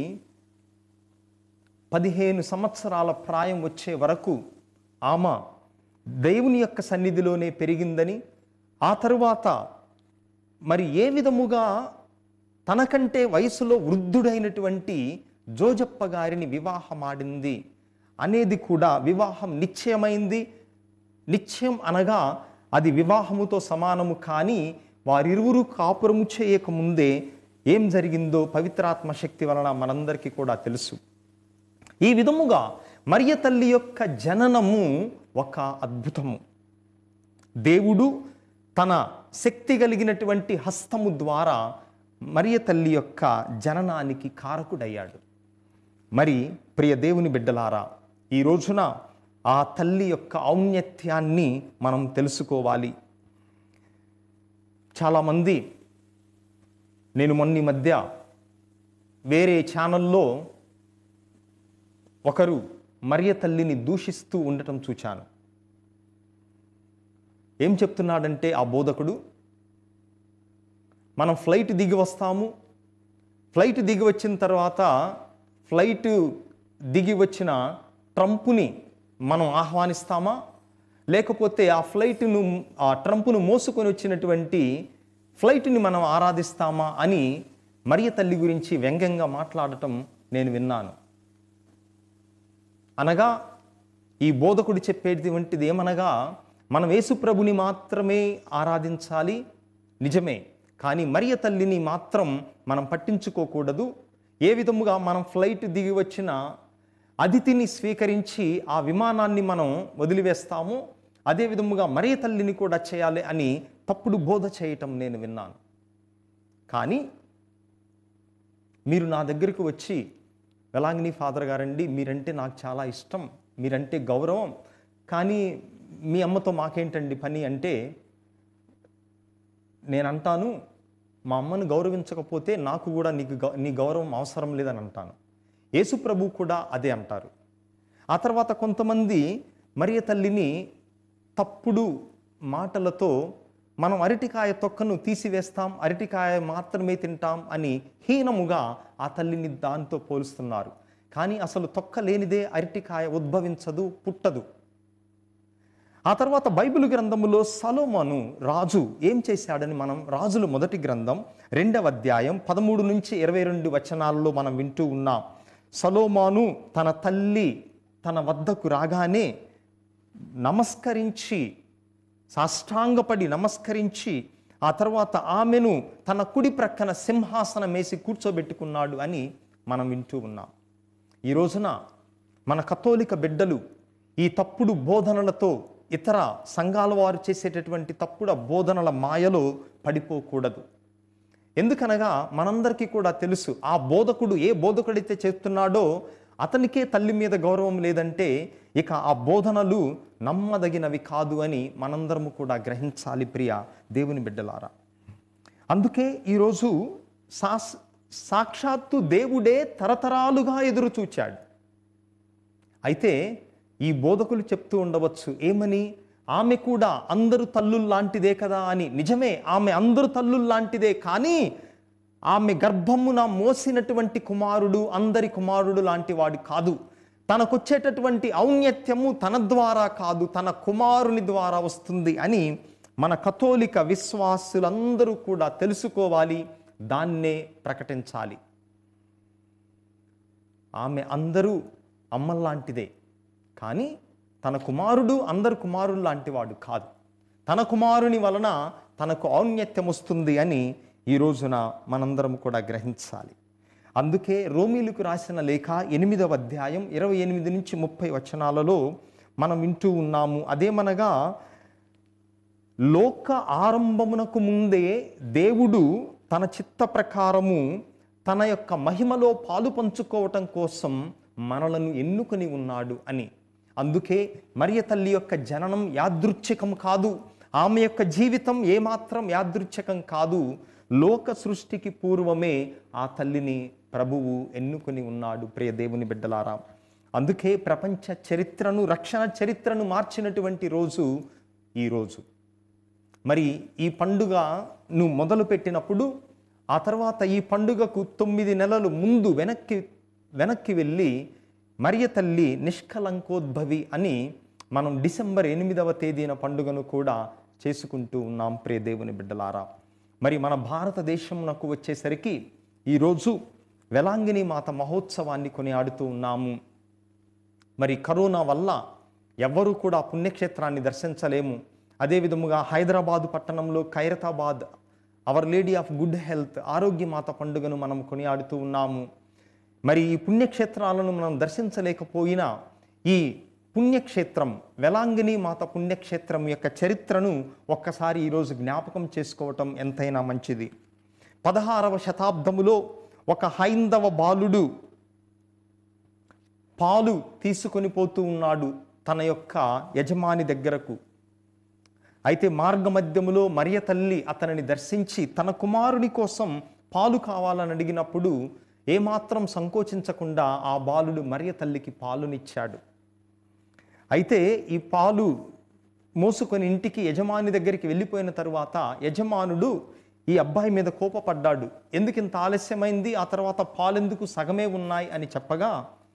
పదిహేను సంవత్సరాల ప్రాయం వచ్చే వరకు ఆమె దేవుని యొక్క సన్నిధిలోనే పెరిగిందని ఆ తరువాత మరి ఏ విధముగా తనకంటే వయసులో వృద్ధుడైనటువంటి జోజప్ప గారిని వివాహమాడింది అనేది కూడా వివాహం నిశ్చయమైంది నిశ్చయం అనగా అది వివాహముతో సమానము కానీ వారిరువురు కాపురము చేయకముందే ఏం జరిగిందో పవిత్రాత్మ శక్తి వలన మనందరికీ కూడా తెలుసు ఈ విధముగా మరియ తల్లి యొక్క జననము ఒక అద్భుతము దేవుడు తన శక్తి కలిగినటువంటి హస్తము ద్వారా మరియ తల్లి యొక్క జననానికి కారకుడయ్యాడు మరి ప్రియ దేవుని బిడ్డలారా ఈ రోజున ఆ తల్లి యొక్క ఔన్నత్యాన్ని మనం తెలుసుకోవాలి చాలామంది నేను మొన్న ఈ మధ్య వేరే ఛానల్లో ఒకరు మరియ తల్లిని దూషిస్తూ ఉండటం చూచాను ఏం చెప్తున్నాడంటే ఆ బోధకుడు మనం ఫ్లైట్ దిగి వస్తాము ఫ్లైట్ దిగి వచ్చిన తర్వాత ఫ్లైట్ దిగి వచ్చిన ట్రంపుని మనం ఆహ్వానిస్తామా లేకపోతే ఆ ఫ్లైట్ను ఆ ట్రంప్ను మోసుకొని వచ్చినటువంటి ఫ్లైట్ని మనం ఆరాధిస్తామా అని మరియ తల్లి గురించి వ్యంగ్యంగా మాట్లాడటం నేను విన్నాను అనగా ఈ బోధకుడు చెప్పేది వంటిది ఏమనగా మనం యేసుప్రభుని మాత్రమే ఆరాధించాలి నిజమే కానీ మరియ తల్లిని మాత్రం మనం పట్టించుకోకూడదు ఏ విధముగా మనం ఫ్లైట్ దిగి వచ్చిన అతిథిని స్వీకరించి ఆ విమానాన్ని మనం వదిలివేస్తామో అదే విధముగా మరియ తల్లిని కూడా చేయాలి అని తప్పుడు బోధ చేయటం నేను విన్నాను కానీ మీరు నా దగ్గరికి వచ్చి వెలాంగిని ఫాదర్ గారండి మీరంటే నాకు చాలా ఇష్టం మీరంటే గౌరవం కానీ మీ అమ్మతో మాకేంటండి పని అంటే నేను అంటాను మా అమ్మను గౌరవించకపోతే నాకు కూడా నీకు గౌ- నీ గౌరవం అవసరం లేదని అంటాను యేసు ప్రభు కూడా అదే అంటారు ఆ తర్వాత కొంతమంది మరియ తల్లిని తప్పుడు మాటలతో మనం అరటికాయ తొక్కను తీసివేస్తాం అరటికాయ మాత్రమే తింటాం అని హీనముగా ఆ తల్లిని దాంతో పోలుస్తున్నారు కానీ అసలు తొక్క లేనిదే అరటికాయ ఉద్భవించదు పుట్టదు ఆ తర్వాత బైబిల్ గ్రంథములో సలోమోను రాజు ఏం చేశాడని మనం రాజుల మొదటి గ్రంథం రెండవ అధ్యాయం పదమూడు నుంచి ఇరవై రెండు వచనాల్లో మనం వింటూ ఉన్నాం సలోమాను తన తల్లి తన వద్దకు రాగానే నమస్కరించి సాష్టాంగపడి నమస్కరించి ఆ తర్వాత ఆమెను తన కుడి ప్రక్కన సింహాసనం వేసి కూర్చోబెట్టుకున్నాడు అని మనం వింటూ ఉన్నాం ఈ రోజున మన కథోలిక బిడ్డలు ఈ తప్పుడు బోధనలతో ఇతర సంఘాల వారు చేసేటటువంటి తప్పుడు బోధనల మాయలో పడిపోకూడదు ఎందుకనగా మనందరికీ కూడా తెలుసు ఆ బోధకుడు ఏ బోధకుడైతే చెప్తున్నాడో అతనికే తల్లి మీద గౌరవం లేదంటే ఇక ఆ బోధనలు నమ్మదగినవి కాదు అని మనందరము కూడా గ్రహించాలి ప్రియ దేవుని బిడ్డలారా అందుకే ఈరోజు సాస్ సాక్షాత్తు దేవుడే తరతరాలుగా ఎదురు చూచాడు అయితే ఈ బోధకులు చెప్తూ ఉండవచ్చు ఏమని ఆమె కూడా అందరు తల్లులు లాంటిదే కదా అని నిజమే ఆమె అందరు తల్లులు లాంటిదే కానీ ఆమె గర్భమున మోసినటువంటి కుమారుడు అందరి కుమారుడు లాంటి వాడు కాదు తనకొచ్చేటటువంటి ఔన్నత్యము తన ద్వారా కాదు తన కుమారుని ద్వారా వస్తుంది అని మన కథోలిక విశ్వాసులందరూ కూడా తెలుసుకోవాలి దాన్నే ప్రకటించాలి ఆమె అందరూ అమ్మల్లాంటిదే కానీ తన కుమారుడు అందరు కుమారుడు లాంటివాడు కాదు తన కుమారుని వలన తనకు ఔన్నత్యం వస్తుంది అని ఈ రోజున మనందరం కూడా గ్రహించాలి అందుకే రోమిలకు రాసిన లేఖ ఎనిమిదవ అధ్యాయం ఇరవై ఎనిమిది నుంచి ముప్పై వచనాలలో మనం వింటూ ఉన్నాము అదేమనగా లోక ఆరంభమునకు ముందే దేవుడు తన చిత్త ప్రకారము తన యొక్క మహిమలో పాలు పంచుకోవటం కోసం మనలను ఎన్నుకొని ఉన్నాడు అని అందుకే మరియ తల్లి యొక్క జననం యాదృచ్ఛికం కాదు ఆమె యొక్క జీవితం ఏమాత్రం యాదృచ్ఛికం కాదు లోక సృష్టికి పూర్వమే ఆ తల్లిని ప్రభువు ఎన్నుకొని ఉన్నాడు ప్రియ దేవుని బిడ్డలారా అందుకే ప్రపంచ చరిత్రను రక్షణ చరిత్రను మార్చినటువంటి రోజు ఈ రోజు మరి ఈ పండుగను మొదలు పెట్టినప్పుడు ఆ తర్వాత ఈ పండుగకు తొమ్మిది నెలలు ముందు వెనక్కి వెనక్కి వెళ్ళి మరియ తల్లి నిష్కలంకోద్భవి అని మనం డిసెంబర్ ఎనిమిదవ తేదీన పండుగను కూడా చేసుకుంటూ ఉన్నాం ప్రియ దేవుని బిడ్డలారా మరి మన భారతదేశంనకు వచ్చేసరికి ఈరోజు వెలాంగిని మాత మహోత్సవాన్ని కొనియాడుతూ ఉన్నాము మరి కరోనా వల్ల ఎవ్వరూ కూడా పుణ్యక్షేత్రాన్ని దర్శించలేము అదే విధముగా హైదరాబాదు పట్టణంలో Khairatabad our lady of good health ఆరోగ్యమాత పండుగను మనం కొనియాడుతూ ఉన్నాము మరి ఈ పుణ్యక్షేత్రాలను మనం దర్శించలేకపోయినా ఈ పుణ్యక్షేత్రం వెలాంగిని మాత పుణ్యక్షేత్రం యొక్క చరిత్రను ఒక్కసారి ఈరోజు జ్ఞాపకం చేసుకోవటం ఎంతైనా మంచిది పదహారవ శతాబ్దములో ఒక హైందవ బాలుడు పాలు తీసుకొని పోతూ ఉన్నాడు తన యొక్క యజమాని దగ్గరకు అయితే మార్గమధ్యములో మరియ తల్లి అతనిని దర్శించి తన కుమారుని కోసం పాలు కావాలని అడిగినప్పుడు ఏమాత్రం సంకోచించకుండా ఆ బాలుడు మరియ తల్లికి పాలునిచ్చాడు అయితే ఈ పాలు మోసుకొని ఇంటికి యజమాని దగ్గరికి వెళ్ళిపోయిన తరువాత యజమానుడు ఈ అబ్బాయి మీద కోపపడ్డాడు ఎందుకు ఇంత ఆలస్యమైంది ఆ తర్వాత పాలెందుకు సగమే ఉన్నాయి అని చెప్పగా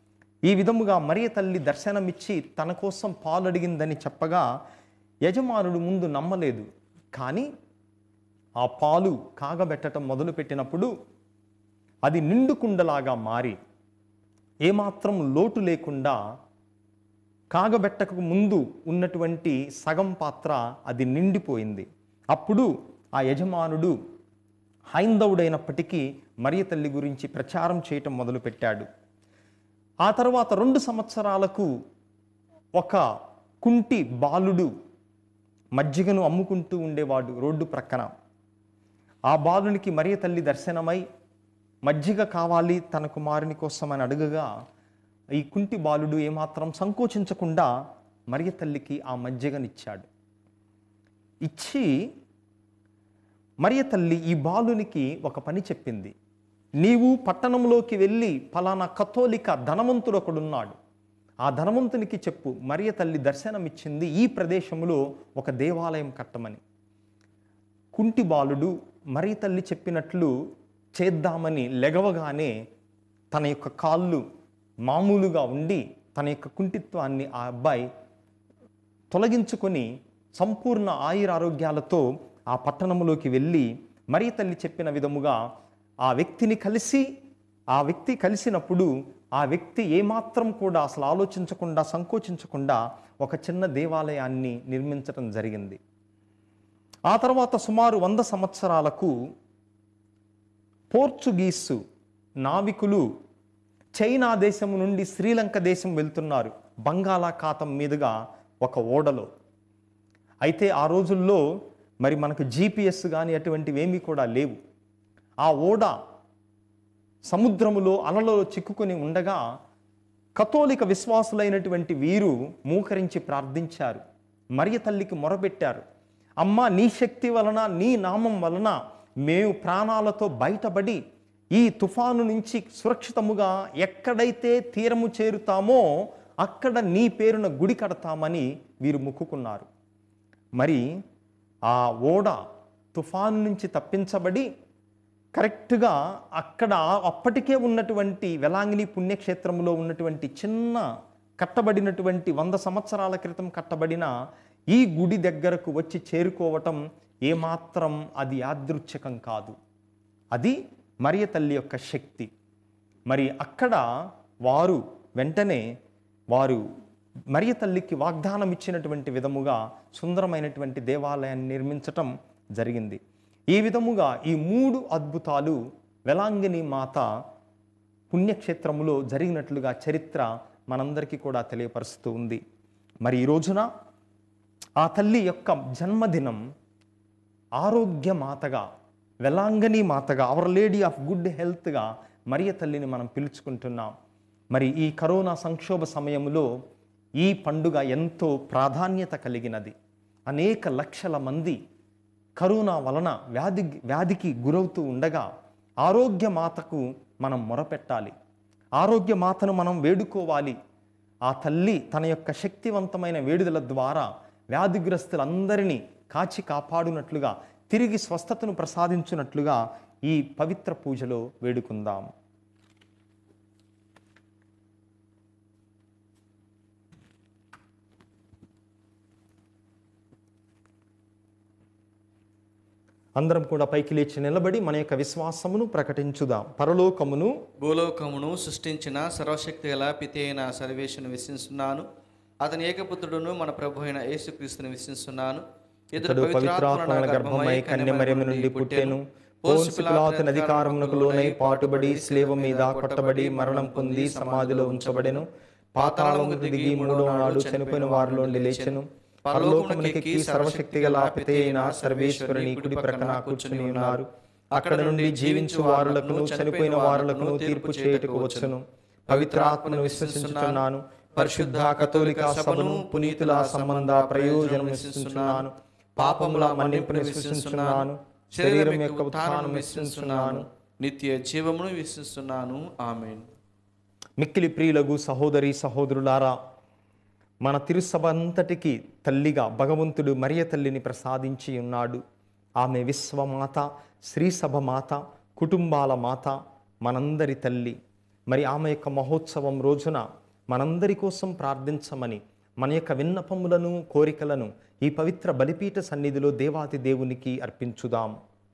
ఈ విధముగా మరియ తల్లి దర్శనమిచ్చి తన కోసం పాలు అడిగిందని చెప్పగా యజమానుడు ముందు నమ్మలేదు కానీ ఆ పాలు కాగబెట్టడం మొదలుపెట్టినప్పుడు అది నిండు కుండలాగా మారి ఏమాత్రం లోటు లేకుండా కాగబెట్టక ముందు ఉన్నటువంటి సగం పాత్ర అది నిండిపోయింది అప్పుడు ఆ యజమానుడు హైందవుడైనప్పటికీ మరియ తల్లి గురించి ప్రచారం చేయటం మొదలుపెట్టాడు ఆ తర్వాత రెండు సంవత్సరాలకు ఒక కుంటి బాలుడు మజ్జిగను అమ్ముకుంటూ ఉండేవాడు రోడ్డు ప్రక్కన ఆ బాలునికి మరియ తల్లి దర్శనమై మజ్జిగ కావాలి తన కుమారుని కోసం అని అడగగా ఈ కుంటి బాలుడు ఏమాత్రం సంకోచించకుండా మరియ తల్లికి ఆ మజ్జిగనిచ్చాడు ఇచ్చి మరియ తల్లి ఈ బాలునికి ఒక పని చెప్పింది నీవు పట్టణంలోకి వెళ్ళి ఫలానా కథోలిక ధనవంతుడు ఒకడున్నాడు ఆ ధనవంతునికి చెప్పు మరియ తల్లి దర్శనమిచ్చింది ఈ ప్రదేశంలో ఒక దేవాలయం కట్టమని కుంటి బాలుడు మరి తల్లి చెప్పినట్లు చేద్దామని లెగవగానే తన యొక్క కాళ్ళు మామూలుగా ఉండి తన యొక్క కుంటిత్వాన్ని ఆ అబ్బాయి తొలగించుకొని సంపూర్ణ ఆయురారోగ్యాలతో ఆ పట్టణంలోకి వెళ్ళి మరి తల్లి చెప్పిన విధముగా ఆ వ్యక్తిని కలిసి ఆ వ్యక్తి కలిసినప్పుడు ఆ వ్యక్తి ఏమాత్రం కూడా అసలు ఆలోచించకుండా సంకోచించకుండా ఒక చిన్న దేవాలయాన్ని నిర్మించడం జరిగింది ఆ తర్వాత సుమారు వంద సంవత్సరాలకు పోర్చుగీసు నావికులు చైనా దేశం నుండి శ్రీలంక దేశం వెళ్తున్నారు బంగాళాఖాతం మీదుగా ఒక ఓడలో అయితే ఆ రోజుల్లో మరి మనకు జీపీఎస్ కానీ అటువంటివి ఏమీ కూడా లేవు ఆ ఓడ సముద్రములో అలలలో చిక్కుకొని ఉండగా కథోలిక విశ్వాసులైనటువంటి వీరు మూకరించి ప్రార్థించారు మరియ తల్లికి మొరపెట్టారు అమ్మ నీ శక్తి వలన నీ నామం వలన మేము ప్రాణాలతో బయటపడి ఈ తుఫాను నుంచి సురక్షితముగా ఎక్కడైతే తీరము చేరుతామో అక్కడ నీ పేరున గుడి కడతామని వీరు మొక్కుకున్నారు మరి ఆ ఓడ తుఫాను నుంచి తప్పించబడి కరెక్ట్గా అక్కడ అప్పటికే ఉన్నటువంటి వెలాంగిని పుణ్యక్షేత్రంలో ఉన్నటువంటి చిన్న కట్టబడినటువంటి వంద సంవత్సరాల క్రితం కట్టబడిన ఈ గుడి దగ్గరకు వచ్చి చేరుకోవటం ఏమాత్రం అది యాదృచ్ఛికం కాదు అది మరియ తల్లి యొక్క శక్తి మరి అక్కడ వారు వెంటనే వారు మరియ తల్లికి వాగ్దానం ఇచ్చినటువంటి విధముగా సుందరమైనటువంటి దేవాలయాన్ని నిర్మించటం జరిగింది ఈ విధముగా ఈ మూడు అద్భుతాలు వెలాంగిని మాత పుణ్యక్షేత్రములో జరిగినట్లుగా చరిత్ర మనందరికీ కూడా తెలియపరుస్తూ ఉంది మరి ఈ రోజున ఆ తల్లి యొక్క జన్మదినం ఆరోగ్య మాతగా వెలాంగని మాతగా అవర్ లేడీ ఆఫ్ గుడ్ హెల్త్గా మరియ తల్లిని మనం పిలుచుకుంటున్నాం మరి ఈ కరోనా సంక్షోభ సమయంలో ఈ పండుగ ఎంతో ప్రాధాన్యత కలిగినది అనేక లక్షల మంది కరోనా వలన వ్యాధి వ్యాధికి గురవుతూ ఉండగా ఆరోగ్య మాతకు మనం మొరపెట్టాలి ఆరోగ్య మాతను మనం వేడుకోవాలి ఆ తల్లి తన యొక్క శక్తివంతమైన వేడుదల ద్వారా వ్యాధిగ్రస్తులందరినీ కాచి కాపాడునట్లుగా తిరిగి స్వస్థతను ప్రసాదించునట్లుగా ఈ పవిత్ర పూజలో వేడుకుందాం అందరం కూడా పైకి లేచి నిలబడి మన యొక్క విశ్వాసమును ప్రకటించుదాం పరలోకమును
భూలోకమును సృష్టించిన సర్వశక్తి గల పితి అయిన సర్వేశ్వరుని విశ్వసిస్తున్నాను అతని ఏకపుత్రుడును మన ప్రభు అయిన యేసుక్రీస్తుని విశ్వసిస్తున్నాను
ఇతడు పవిత్రాత్మల గర్భమై కన్యమర్యము నుండి పుట్టెను పోన్సు పిలాతుని అధికారమునకు లోనై పాటుబడి స్లేవ మీద కొట్టబడి మరణం పొంది సమాధిలో ఉంచబడెను పాతాళముకు దిగి మూడో నాడు చనిపోయిన వారిలో నుండి లేచెను పరలోకమునికి సర్వశక్తి గల పితే అయిన సర్వేశ్వరుని కుడి ప్రక్కన కూర్చుని ఉన్నారు అక్కడ నుండి జీవించు వారులకును చనిపోయిన వారులకును తీర్పు చేయుటకు వచ్చును పవిత్రాత్మను విశ్వసించుచున్నాను పరిశుద్ధ కథోలిక సభను పునీతుల సంబంధ ప్రయోజనం విశ్వసించున్నాను పాపముల మన్నింపును విశ్వసించున్నాను శరీరం యొక్క ఉత్థానం విశ్వసించున్నాను
నిత్య జీవమును విశ్వసిస్తున్నాను ఆమెన్
మిక్కిలి ప్రియులగు సహోదరి సహోదరులారా మన తిరుసభ అంతటికి తల్లిగా భగవంతుడు మరియ తల్లిని ప్రసాదించి ఉన్నాడు ఆమె విశ్వమాత శ్రీసభ మాత కుటుంబాల మాత మనందరి తల్లి మరి ఆమె యొక్క మహోత్సవం రోజున మనందరి కోసం ప్రార్థించమని మన యొక్క విన్నపములను కోరికలను ఈ పవిత్ర బలిపీఠ సన్నిధిలో దేవాతి దేవునికి అర్పించుదాం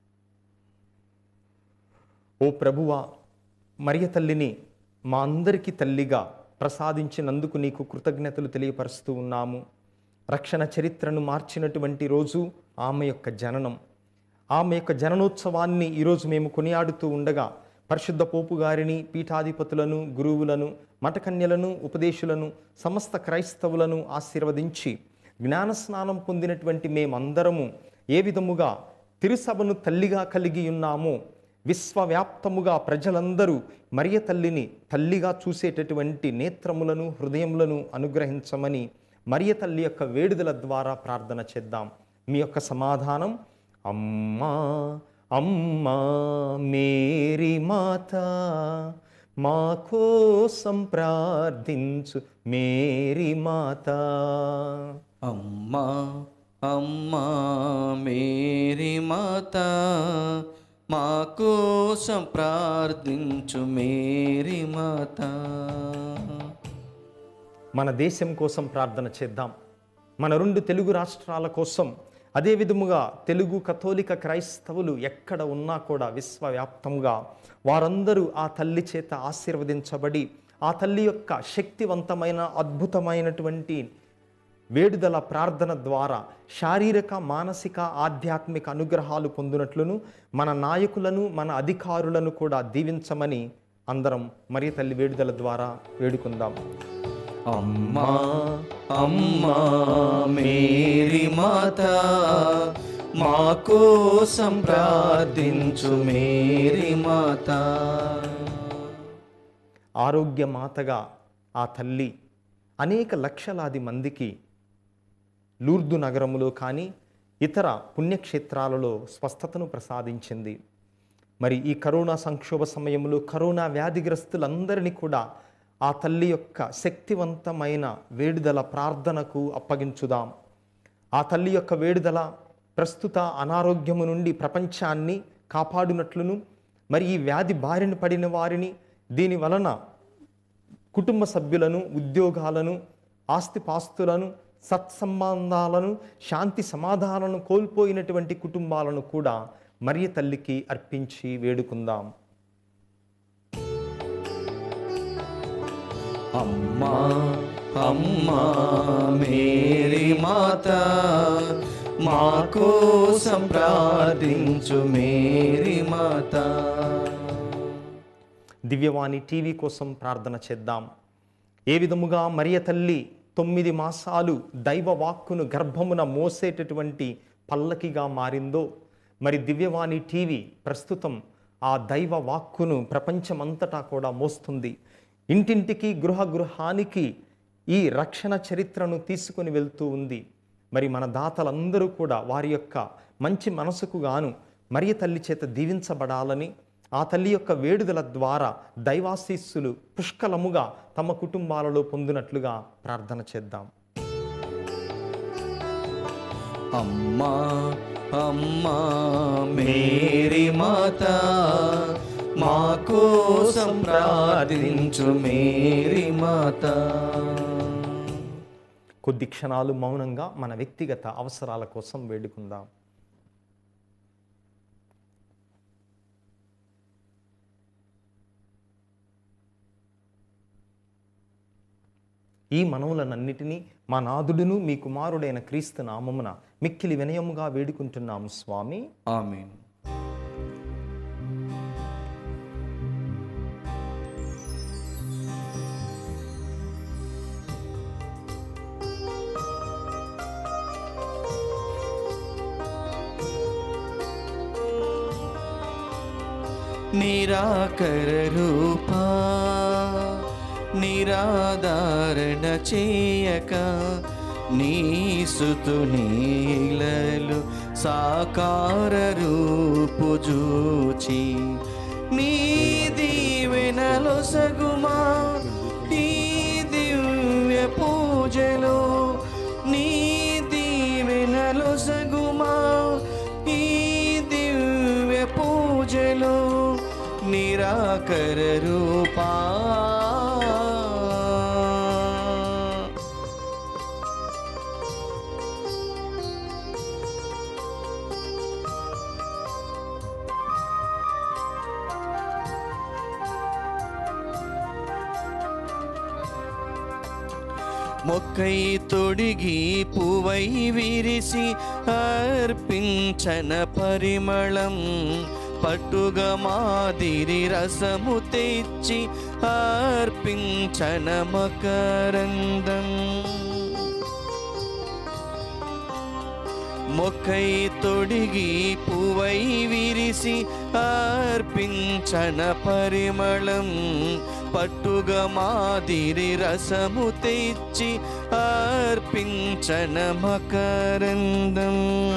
ఓ ప్రభువా మరియ తల్లిని మా అందరికీ తల్లిగా ప్రసాదించినందుకు నీకు కృతజ్ఞతలు తెలియపరుస్తూ ఉన్నాము రక్షణ చరిత్రను మార్చినటువంటి రోజు ఆమె యొక్క జననం ఆమె యొక్క జననోత్సవాన్ని ఈరోజు మేము కొనియాడుతూ ఉండగా పరిశుద్ధ పోపు గారిని పీఠాధిపతులను గురువులను మఠకన్యలను ఉపదేశులను సమస్త క్రైస్తవులను ఆశీర్వదించి జ్ఞానస్నానం పొందినటువంటి మేమందరము ఏ విధముగా తిరుసభను తల్లిగా కలిగి ఉన్నామో విశ్వవ్యాప్తముగా ప్రజలందరూ మరియ తల్లిని తల్లిగా చూసేటటువంటి నేత్రములను హృదయములను అనుగ్రహించమని మరియ తల్లి యొక్క వేడుదల ద్వారా ప్రార్థన చేద్దాం మీ యొక్క సమాధానం అమ్మా అమ్మా మేరీ మాత మా కోసం ప్రార్థించు మేరీ మాత
అమ్మా అమ్మా మేరీ మాత మా కోసం ప్రార్థించు మేరీ మాత
మన దేశం కోసం ప్రార్థన చేద్దాం మన రెండు తెలుగు రాష్ట్రాల కోసం అదే విధముగా తెలుగు కథోలిక క్రైస్తవులు ఎక్కడ ఉన్నా కూడా విశ్వవ్యాప్తంగా వారందరూ ఆ తల్లి చేత ఆశీర్వదించబడి ఆ తల్లి యొక్క శక్తివంతమైన అద్భుతమైనటువంటి వేడుదల ప్రార్థన ద్వారా శారీరక మానసిక ఆధ్యాత్మిక అనుగ్రహాలు పొందినట్లును మన నాయకులను మన అధికారులను కూడా దీవించమని అందరం మరి తల్లి వేడుదల ద్వారా వేడుకుందాం
అమ్మా అమ్మా మేరీ మాత మా కోసం ప్రార్థించు మేరీ మాత
ఆరోగ్య మాతగా ఆ తల్లి అనేక లక్షలాది మందికి లూర్దు నగరములో కానీ ఇతర పుణ్యక్షేత్రాలలో స్వస్థతను ప్రసాదించింది మరి ఈ కరోనా సంక్షోభ సమయంలో కరోనా వ్యాధిగ్రస్తులందరినీ కూడా ఆ తల్లి యొక్క శక్తివంతమైన వేడుదల ప్రార్థనకు అప్పగించుదాం ఆ తల్లి యొక్క వేడుదల ప్రస్తుత అనారోగ్యము నుండి ప్రపంచాన్ని కాపాడునట్లును మరి ఈ వ్యాధి బారిన పడిన వారిని దీని వలన కుటుంబ సభ్యులను ఉద్యోగాలను ఆస్తిపాస్తులను సత్సంబంధాలను శాంతి సమాధానాలను కోల్పోయినటువంటి కుటుంబాలను కూడా మరియ తల్లికి అర్పించి వేడుకుందాం
అమ్మా అమ్మా మేరీ మాత మా కోసం ప్రార్థించు మేరీ మాత
దివ్యవాణి టీవీ కోసం ప్రార్థన చేద్దాం ఏ విధముగా మరియ తల్లి తొమ్మిది మాసాలు దైవ వాక్కును గర్భమున మోసేటటువంటి పల్లకిగా మారిందో మరి దివ్యవాణి టీవీ ప్రస్తుతం ఆ దైవ వాక్కును ప్రపంచమంతటా కూడా మోస్తుంది ఇంటింటికి గృహ గృహానికి ఈ రక్షణ చరిత్రను తీసుకొని వెళ్తూ ఉంది మరి మన దాతలందరూ కూడా వారి యొక్క మంచి మనసుకు గాను మరియ తల్లి చేత దీవించబడాలని ఆ తల్లి యొక్క వేడుదల ద్వారా దైవాశీస్సులు పుష్కలముగా తమ కుటుంబాలలో పొందినట్లుగా ప్రార్థన చేద్దాం
అమ్మా అమ్మా మేరీ మాత మా కోసం ప్రార్థించు మేరీ మాత
కొద్ది క్షణాలు మౌనంగా మన వ్యక్తిగత అవసరాల కోసం వేడుకుందాం ఈ మనవులనన్నిటినీ మా నాదుడును మీ కుమారుడైన క్రీస్తు నామమున మిక్కిలి వినయముగా వేడుకుంటున్నాము స్వామి
ఆమెన్ నిరాకర రూపా నిరాధారణ చేయక నీ సుతునీలలు సాకార రూపు జూచి నీ దీవెనలో సగుమా ఈ దివ్య పూజలో నీ దీవెనలో సగుమా ఈ దివ్య పూజలో నిరాకర రూపా మొక్కై తొడిగి పువై విరిసి అర్పించన పరిమళం పట్టుగా మాదిరి రసము తెచ్చి అర్పించన మకరందం మొక్కై తొడిగి పువై విరిసి అర్పించన పరిమళం పట్టుగా మాదిరి రసము తెచ్చి అర్పించన మకరందం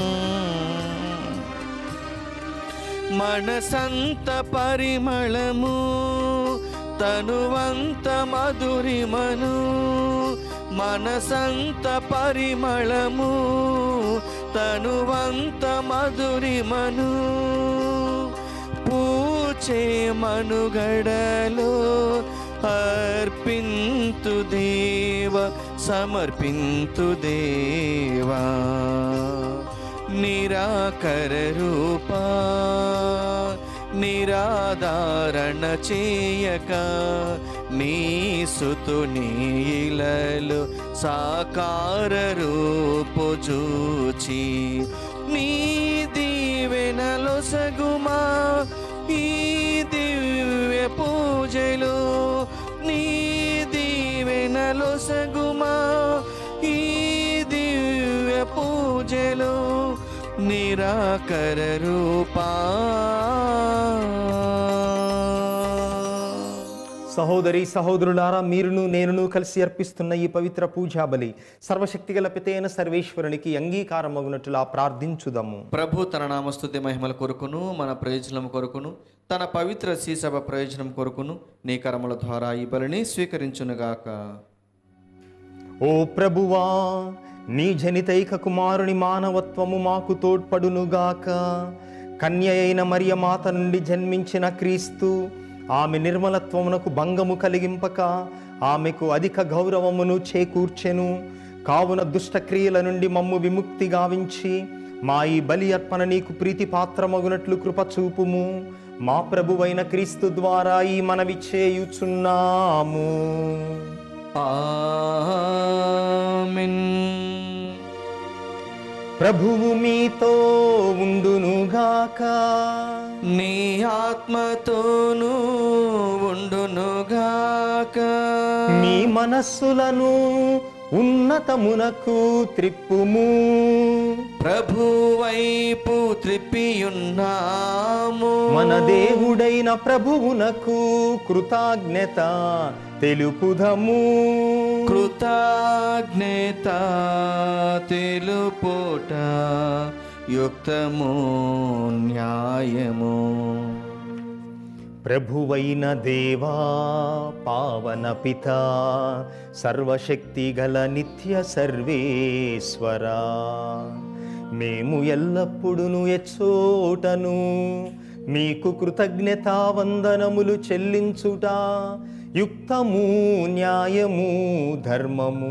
మనసంత పరిమళము తనువంత మధురిమను మనసంత పరిమళము తనువంత మధురిమను పూచే మనుగడలో అర్పింతు దేవ సమర్పింతు దేవా నిరాకర రూపా నిరాధారణ చేయక నీ సుతుని ఇలలో సాకార రూపు చూచి నీ దీవెనలో సగుమా ఈ దివ్య పూజలు నీ దీవెనలో సగుమా ఈ దివ్య పూజలు నిరాకర రూపా
సహోదరి సహోదరులారా మీరును నేనును కలిసి అర్పిస్తున్న ఈ పవిత్ర పూజా బలి సర్వశక్తిగల పితైన సర్వేశ్వరునికి అంగీకారమగునట్లులా ప్రార్థించుదము
ప్రభు తన నామస్తుతి మహిమల కొరకును మన ప్రయోజనం కొరకును తన పవిత్ర శ్రీసభ ప్రయోజనం కొరకును నీ కరముల ద్వారా ఈ బలిని స్వీకరించునుగాక
ఓ ప్రభువా నీ జనితైక కుమారుని మానవత్వము మాకు తోడ్పడునుగాక కన్య అయిన మరియ మాత నుండి జన్మించిన క్రీస్తు ఆమె నిర్మలత్వమునకు భంగము కలిగింపక ఆమెకు అధిక గౌరవమును చేకూర్చెను కావున దుష్టక్రియల నుండి మమ్ము విముక్తి గావించి మా ఈ బలి అర్పణ నీకు ప్రీతి పాత్రమగునట్లు కృప చూపుము మా ప్రభువైన క్రీస్తు ద్వారా ఈ మనవి చేయుచున్నాము
ఆమెన్
ప్రభువు మీతో ఉండునుగాక
నీ ఆత్మతోనూ ఉండునుగాక
మీ మనస్సులను ఉన్నతమునకు త్రిప్పుము
ప్రభు వైపు త్రిప్పియున్నాము
మన దేవుడైన ప్రభువునకు కృతజ్ఞత తెలుపుదము
కృతజ్ఞత తెలుపుట యుక్తము న్యాయము
ప్రభువైన దేవా పావన పిత సర్వశక్తి గల నిత్య సర్వేశ్వరా మేము ఎల్లప్పుడూ ఎచ్చోటను మీకు కృతజ్ఞతావందనములు చెల్లించుట యుక్తము న్యాయము ధర్మము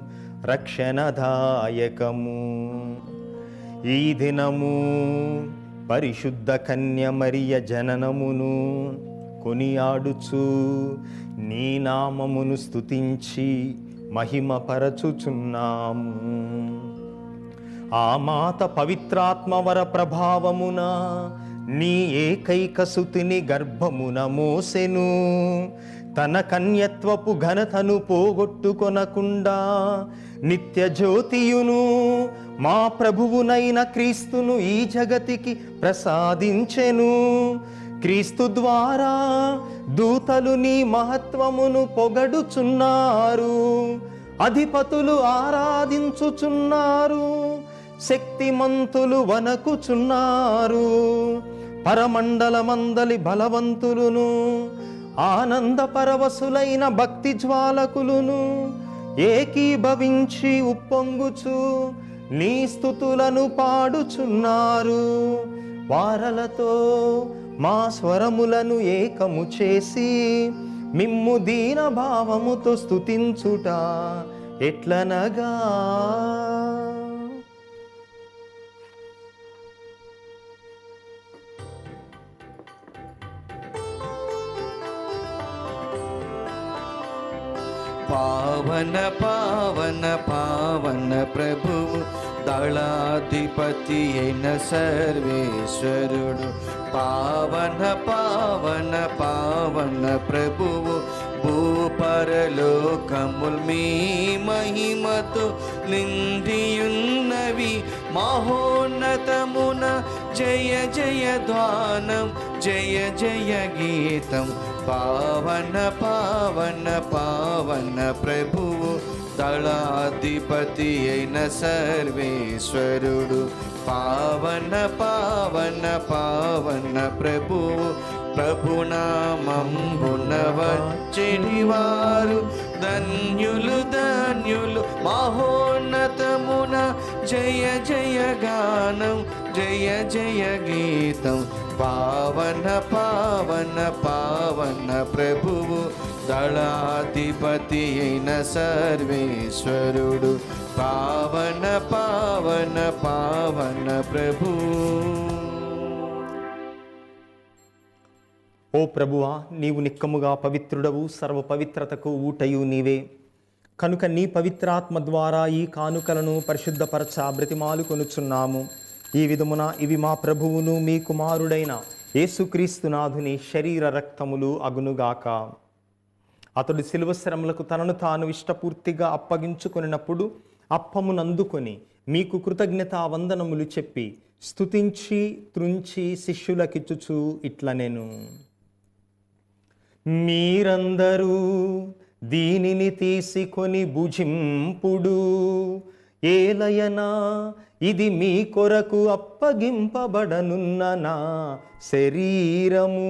రక్షణదాయకము ఈ దినము పరిశుద్ధ కన్య మరియ జననమును కొనియాడుచు నీ నామమును స్తుతించి మహిమపరచుచున్నాము ఆ మాత పవిత్రాత్మవర ప్రభావమున నీ ఏకైక సుతిని గర్భమున మోసెను తన కన్యత్వపు ఘనతను పోగొట్టుకొనకుండా నిత్య జ్యోతియును మా ప్రభువునైన క్రీస్తును ఈ జగతికి ప్రసాదించెను క్రీస్తు ద్వారా దూతలు నీ మహత్వమును పొగడుచున్నారు అధిపతులు ఆరాధించుచున్నారు శక్తిమంతులు వనకుచున్నారు పరమండలమందలి బలవంతులును ఆనంద పరవశులైన భక్తి జ్వాలకులును ఏకీభవించి ఉప్పొంగుచు నీ స్థుతులను పాడుచున్నారు వారలతో మా స్వరములను ఏకము చేసి మిమ్ము దీన భావముతో స్థుతించుట ఎట్లనగా
పాప పావన పావన పావన ప్రభువు దళాధిపతి అయిన సర్వేశ్వరుడు పావన పావన పావన ప్రభువు భూపరలోకముల్ మీ మహిమతో నిండియున్నవి మహోన్నతమున జయ జయ ధ్వానం జయ జయ గీతం పావన పావన పావన ప్రభువు దళాధిపతి అయిన సర్వేశ్వరుడు పావన పావన పావన ప్రభువు ప్రభునామంబున వచ్చెడి వారు ధన్యులు ధన్యులు మహోన్నతమున జయ జయ గానం జయ జయ గీతం పావన పావన పావన ప్రభువు దళాధిపతి అయిన సర్వేశ్వరుడు పావన పావన పావన ప్రభువు
ఓ ప్రభువా నీవు నిక్కముగా పవిత్రుడవు సర్వ పవిత్రతకు ఊటయు నీవే కనుక నీ పవిత్రాత్మ ద్వారా ఈ కానుకలను పరిశుద్ధపరచ బ్రతిమాలు కొనుచున్నాము ఈ విధమున ఇవి మా ప్రభువును మీ కుమారుడైన యేసుక్రీస్తునాథుని శరీర రక్తములు అగునుగాక అతడు శిలువ శ్రమలకు తనను తాను ఇష్టపూర్తిగా అప్పగించుకొనినప్పుడు అప్పమునందుకొని మీకు కృతజ్ఞతా వందనములు చెప్పి స్తుతించి త్రుంచి శిష్యులకిచ్చుచు ఇట్ల నేను మీరందరూ దీనిని తీసుకొని భుజింపుడు ఏలయనా ఇది మీ కొరకు అప్పగింపబడనున్న నా శరీరము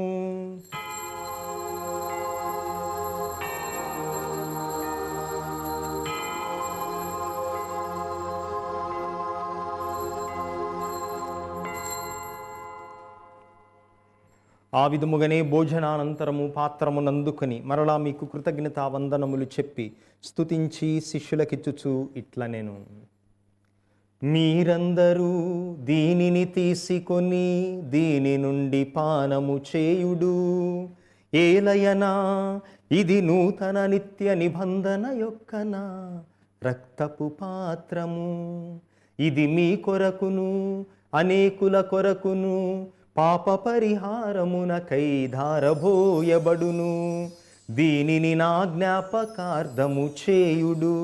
ఆ విధముగానే భోజనానంతరము పాత్రమునందుకొని మరలా మీకు కృతజ్ఞతా వందనములు చెప్పి స్తుతించి శిష్యులకిచ్చుచు ఇట్ల నేను మీరందరూ దీనిని తీసుకొని దీని నుండి పానము చేయుడు ఏలయనా ఇది నూతన నిత్య నిబంధన యొక్కన రక్తపు పాత్రము ఇది మీ కొరకును అనేకుల కొరకును పాప పరిహారమునకై ధారబోయబడును దీనిని నా జ్ఞాపకార్థము చేయుడు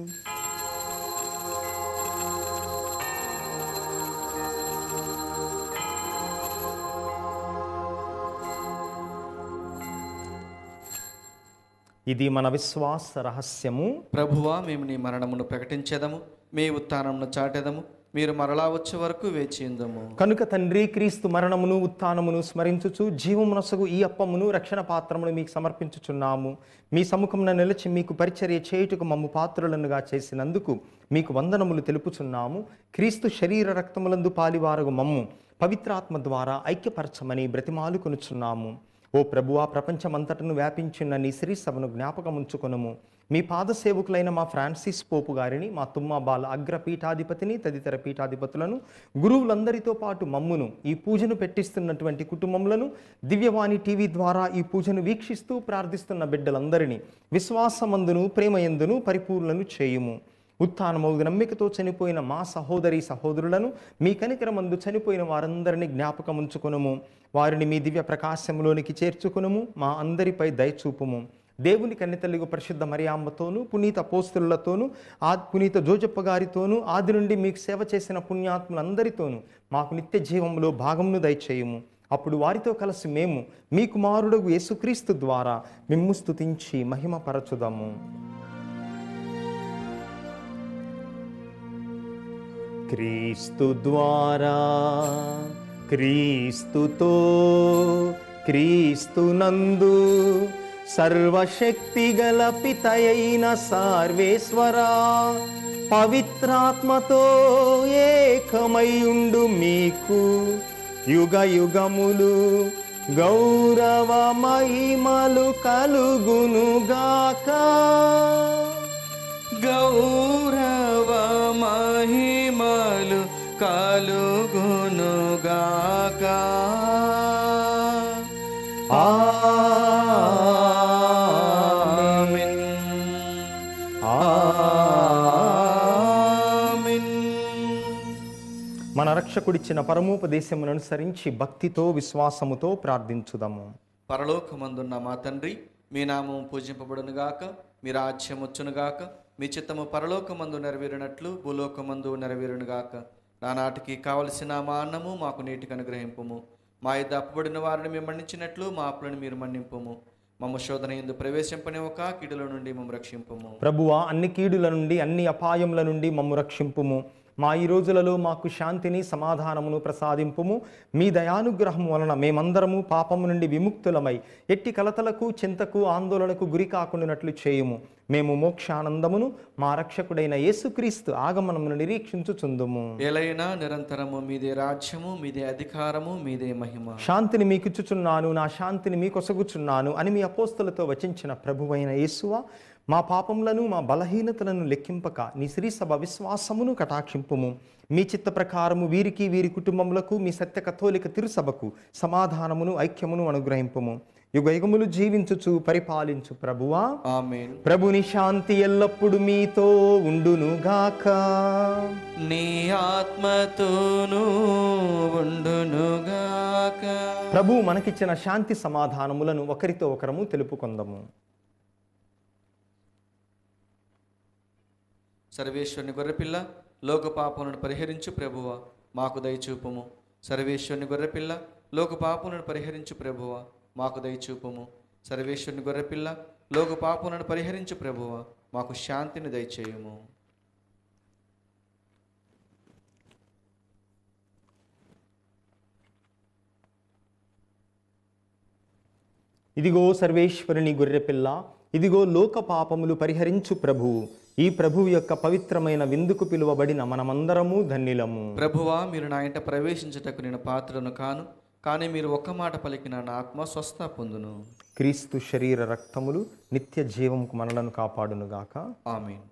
ఇది మన విశ్వాస రహస్యము
ప్రభువా మేము నీ మరణమును ప్రకటించేదము మీ ఉత్థానమును చాటెదము మీరు మరలా వచ్చే వరకు వేచి ఉందము
కనుక తండ్రి క్రీస్తు మరణమును ఉత్థానమును స్మరించుచు జీవమునసగు ఈ అప్పమును రక్షణ పాత్రమును మీకు సమర్పించుచున్నాము మీ సముఖమున నిలిచి మీకు పరిచర్య చేయుటకు మమ్ము పాత్రులనుగా చేసినందుకు మీకు వందనములు తెలుపుచున్నాము క్రీస్తు శరీర రక్తములందు పాలివారగు మమ్ము పవిత్రాత్మ ద్వారా ఐక్యపరచమని బ్రతిమాలు కొనుచున్నాము ఓ ప్రభువా ప్రపంచమంతటను వ్యాపించిన నీ శ్రీ సభను జ్ఞాపకం ఉంచుకొనుము మీ పాద సేవకులైన మా ఫ్రాన్సిస్ పోపు గారిని మా తుమ్మా బాల అగ్ర పీఠాధిపతిని తదితర పీఠాధిపతులను గురువులందరితో పాటు మమ్మును ఈ పూజను పెట్టిస్తున్నటువంటి కుటుంబములను దివ్యవాణి టీవీ ద్వారా ఈ పూజను వీక్షిస్తూ ప్రార్థిస్తున్న బిడ్డలందరినీ విశ్వాసమందును ప్రేమయందును పరిపూర్ణను చేయుము ఉత్థానమౌగు నమ్మికతో చనిపోయిన మా సహోదరి సహోదరులను మీ కనికరమందు చనిపోయిన వారందరినీ జ్ఞాపకం ఉంచుకొనుము వారిని మీ దివ్య ప్రకాశంలోనికి చేర్చుకొనుము మా అందరిపై దయచూపుము దేవుని కన్నితల్లిగు పరిశుద్ధ మరియాంబతోను పునీత పోస్తులతోనూ ఆ పునీత జోజప్ప గారితోనూ ఆది నుండి మీకు సేవ చేసిన పుణ్యాత్ములందరితోనూ మాకు నిత్య జీవంలో భాగమును దయచేయుము అప్పుడు వారితో కలిసి మేము మీ కుమారుడు యేసుక్రీస్తు ద్వారా మిమ్ము స్తుతించి మహిమపరచుదాము క్రీస్తు ద్వారా క్రీస్తుతో క్రీస్తునందు సర్వశక్తి గల పితయైన సార్వేశ్వరా పవిత్రాత్మతో ఏకమయుండు మీకు యుగ యుగములు గౌరవ మహిమలు కలుగునుగాక
గౌరవ మహిమలు కలుగునుగాక ఆమేన్.
రక్షకుడిచ్చిన పరమోపదేశమును అనుసరించి భక్తితో విశ్వాసముతో ప్రార్థించుదాము
పరలోకమందున్న మా తండ్రి మీ నామం పూజింపబడునుగాక మీ రాజ్యం వచ్చునుగాక మీ చిత్తము పరలోకమందు నెరవేరినట్లు భూలోకమందు నెరవేరునుగాక నానాటికి కావలసిన మా అన్నము మాకు నీటికి అనుగ్రహింపుము మా ఇద్ద అప్పుబడిన వారిని మేము మన్నించినట్లు మా అప్పులను మీరు మన్నింపుము మమ్మ శోధన ఎందు ప్రవేశింపనివ్వక కీడుల నుండి మమ్మ రక్షింపుము
ప్రభువా అన్ని కీడుల నుండి అన్ని అపాయముల నుండి మమ్ము రక్షింపుము మా ఈ రోజులలో మాకు శాంతిని సమాధానమును ప్రసాదింపుము మీ దయానుగ్రహం వలన మేమందరము పాపము నుండి విముక్తులమై ఎట్టి కలతలకు చింతకు ఆందోళనకు గురి కాకుండానట్లు చేయుము మేము మోక్షానందమును మా రక్షకుడైన యేసుక్రీస్తు ఆగమనమును నిరీక్షించుచుందుము
ఏలైనా నిరంతరము మీదే రాజ్యము మీదే అధికారము మీదే మహిమ
శాంతిని మీకిచ్చుచున్నాను నా శాంతిని మీకొసగుచున్నాను అని మీ అపోస్తులతో వచించిన ప్రభువైన యేసువ మా పాపములను మా బలహీనతలను లెక్కింపక నీ శ్రీసభ విశ్వాసమును కటాక్షింపుము మీ చిత్త ప్రకారము వీరికి వీరి కుటుంబములకు మీ సత్య కథోలిక తిరుసభకు సమాధానమును ఐక్యమును అనుగ్రహింపుము యుగ యుగములు జీవించుచు పరిపాలించు ప్రభువా
ఆమెన్
ప్రభుని శాంతి ఎల్లప్పుడు మీతో ఉండునుగాక
నీ ఆత్మతోనూ ఉండునుగాక
ప్రభు మనకిచ్చిన శాంతి సమాధానములను ఒకరితో ఒకరము తెలుపుకొందము
సర్వేశ్వరుని గొర్రెపిల్ల లోక పాపములను పరిహరించు ప్రభువ మాకు దయచూపుము సర్వేశ్వరుని గొర్రెపిల్ల లోక పాపములను పరిహరించు ప్రభువ మాకు దయచూపుము సర్వేశ్వరుని గొర్రెపిల్ల లోక పాపములను పరిహరించు ప్రభువ మాకు శాంతిని దయచేయుము
ఇదిగో సర్వేశ్వరుని గొర్రెపిల్ల ఇదిగో లోక పాపములు పరిహరించు ప్రభువు ఈ ప్రభువు యొక్క పవిత్రమైన విందుకు పిలువబడిన మనమందరము ధన్యులము
ప్రభువా మీరు నా ఇంట ప్రవేశించుటకు నేను పాత్రను కాను కానీ మీరు ఒక్క మాట పలికిన నా ఆత్మ స్వస్థ పొందును
క్రీస్తు శరీర రక్తములు నిత్య జీవముకు మనలను కాపాడునుగాక
ఆమీన్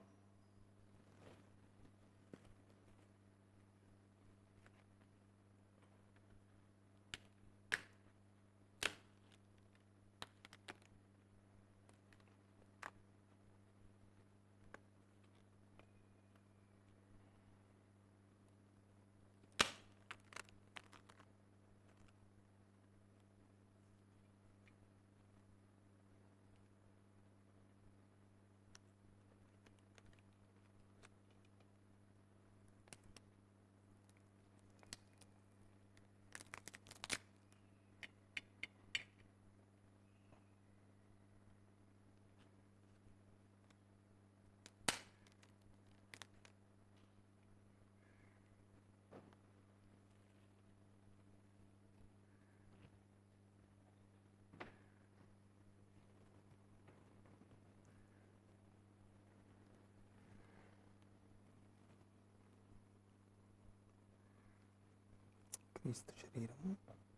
క్రీస్తు శరీరము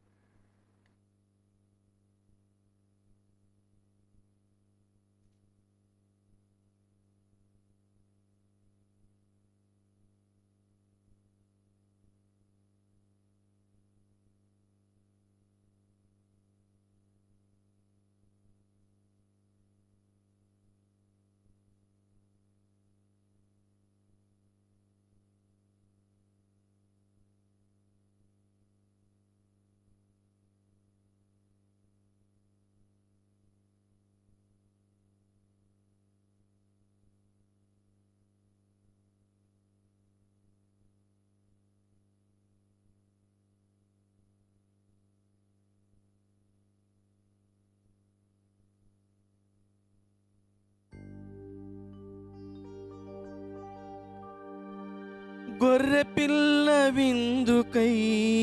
గొర్రె పిల్ల విందుకై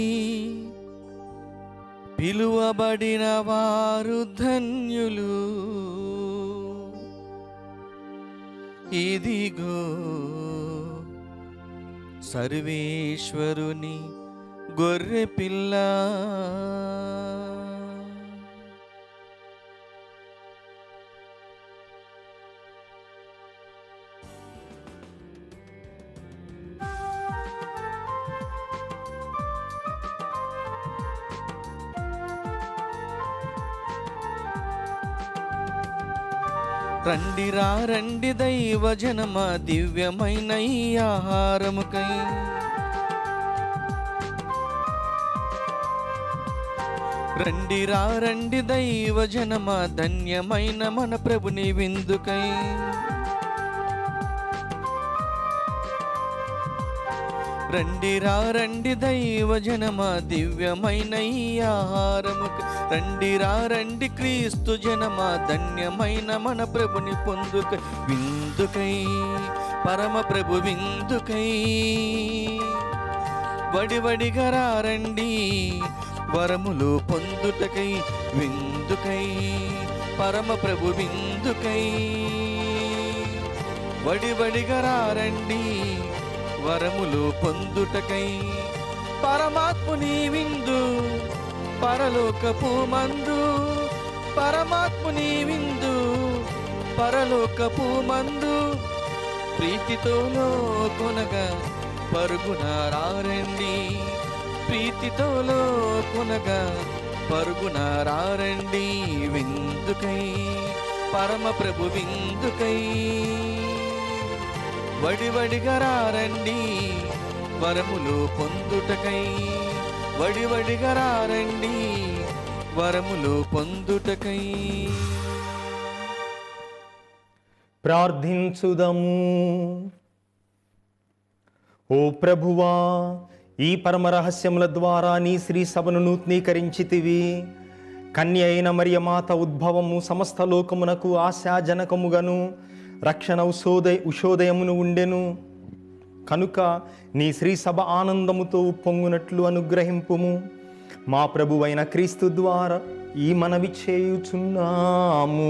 పిలువబడిన వారు ధన్యులు ఇదిగో సర్వేశ్వరుని గొర్రె పిల్ల రండిరా రండి దైవ జనమ దివ్యమైన ఈ ఆహారముకై రండి రా రండి దైవ జనమ ధన్యమైన మన ప్రభుని విందుకై రండి రా రండి దైవ జనమ దివ్యమైన ఈ ఆహారముకు రండి రా రండి క్రీస్తు జనమ ధన్యమైన మన ప్రభుని పొందుక విందుకై పరమ ప్రభు విందుకై వడి వడిగా రా రండి వరములు పొందుటకై విందుకై పరమ ప్రభు విందుకై వడి వడిగా రా రండి వరములు పొందుటకై పరమాత్ముని విందు పరలోకపు మందు పరమాత్ముని విందు పరలోకపు మందు ప్రీతితో కొనగా పరుగున రారండి ప్రీతితో కొనగా పరుగున రారండి విందుకై పరమ ప్రభు విందుకై వడి వడిగా రారండి వరములు పొందుటకై వడి వడిగా రారండి వరములు పొందుటకై
ప్రార్థించుదము ఓ ప్రభువా ఈ పరమ రహస్యముల ద్వారా నీ శ్రీ సభను నూతనీకరించితివి కన్య అయిన మరియ మాత ఉద్భవము సమస్త లోకమునకు ఆశాజనకముగను రక్షణ ఉషోదయ ఉషోదయమును ఉండెను కనుక నీ శ్రీ సభ ఆనందముతో ఉప్పొంగునట్లు అనుగ్రహింపుము మా ప్రభువైన క్రీస్తు ద్వారా ఈ మనవి చేయుచున్నాము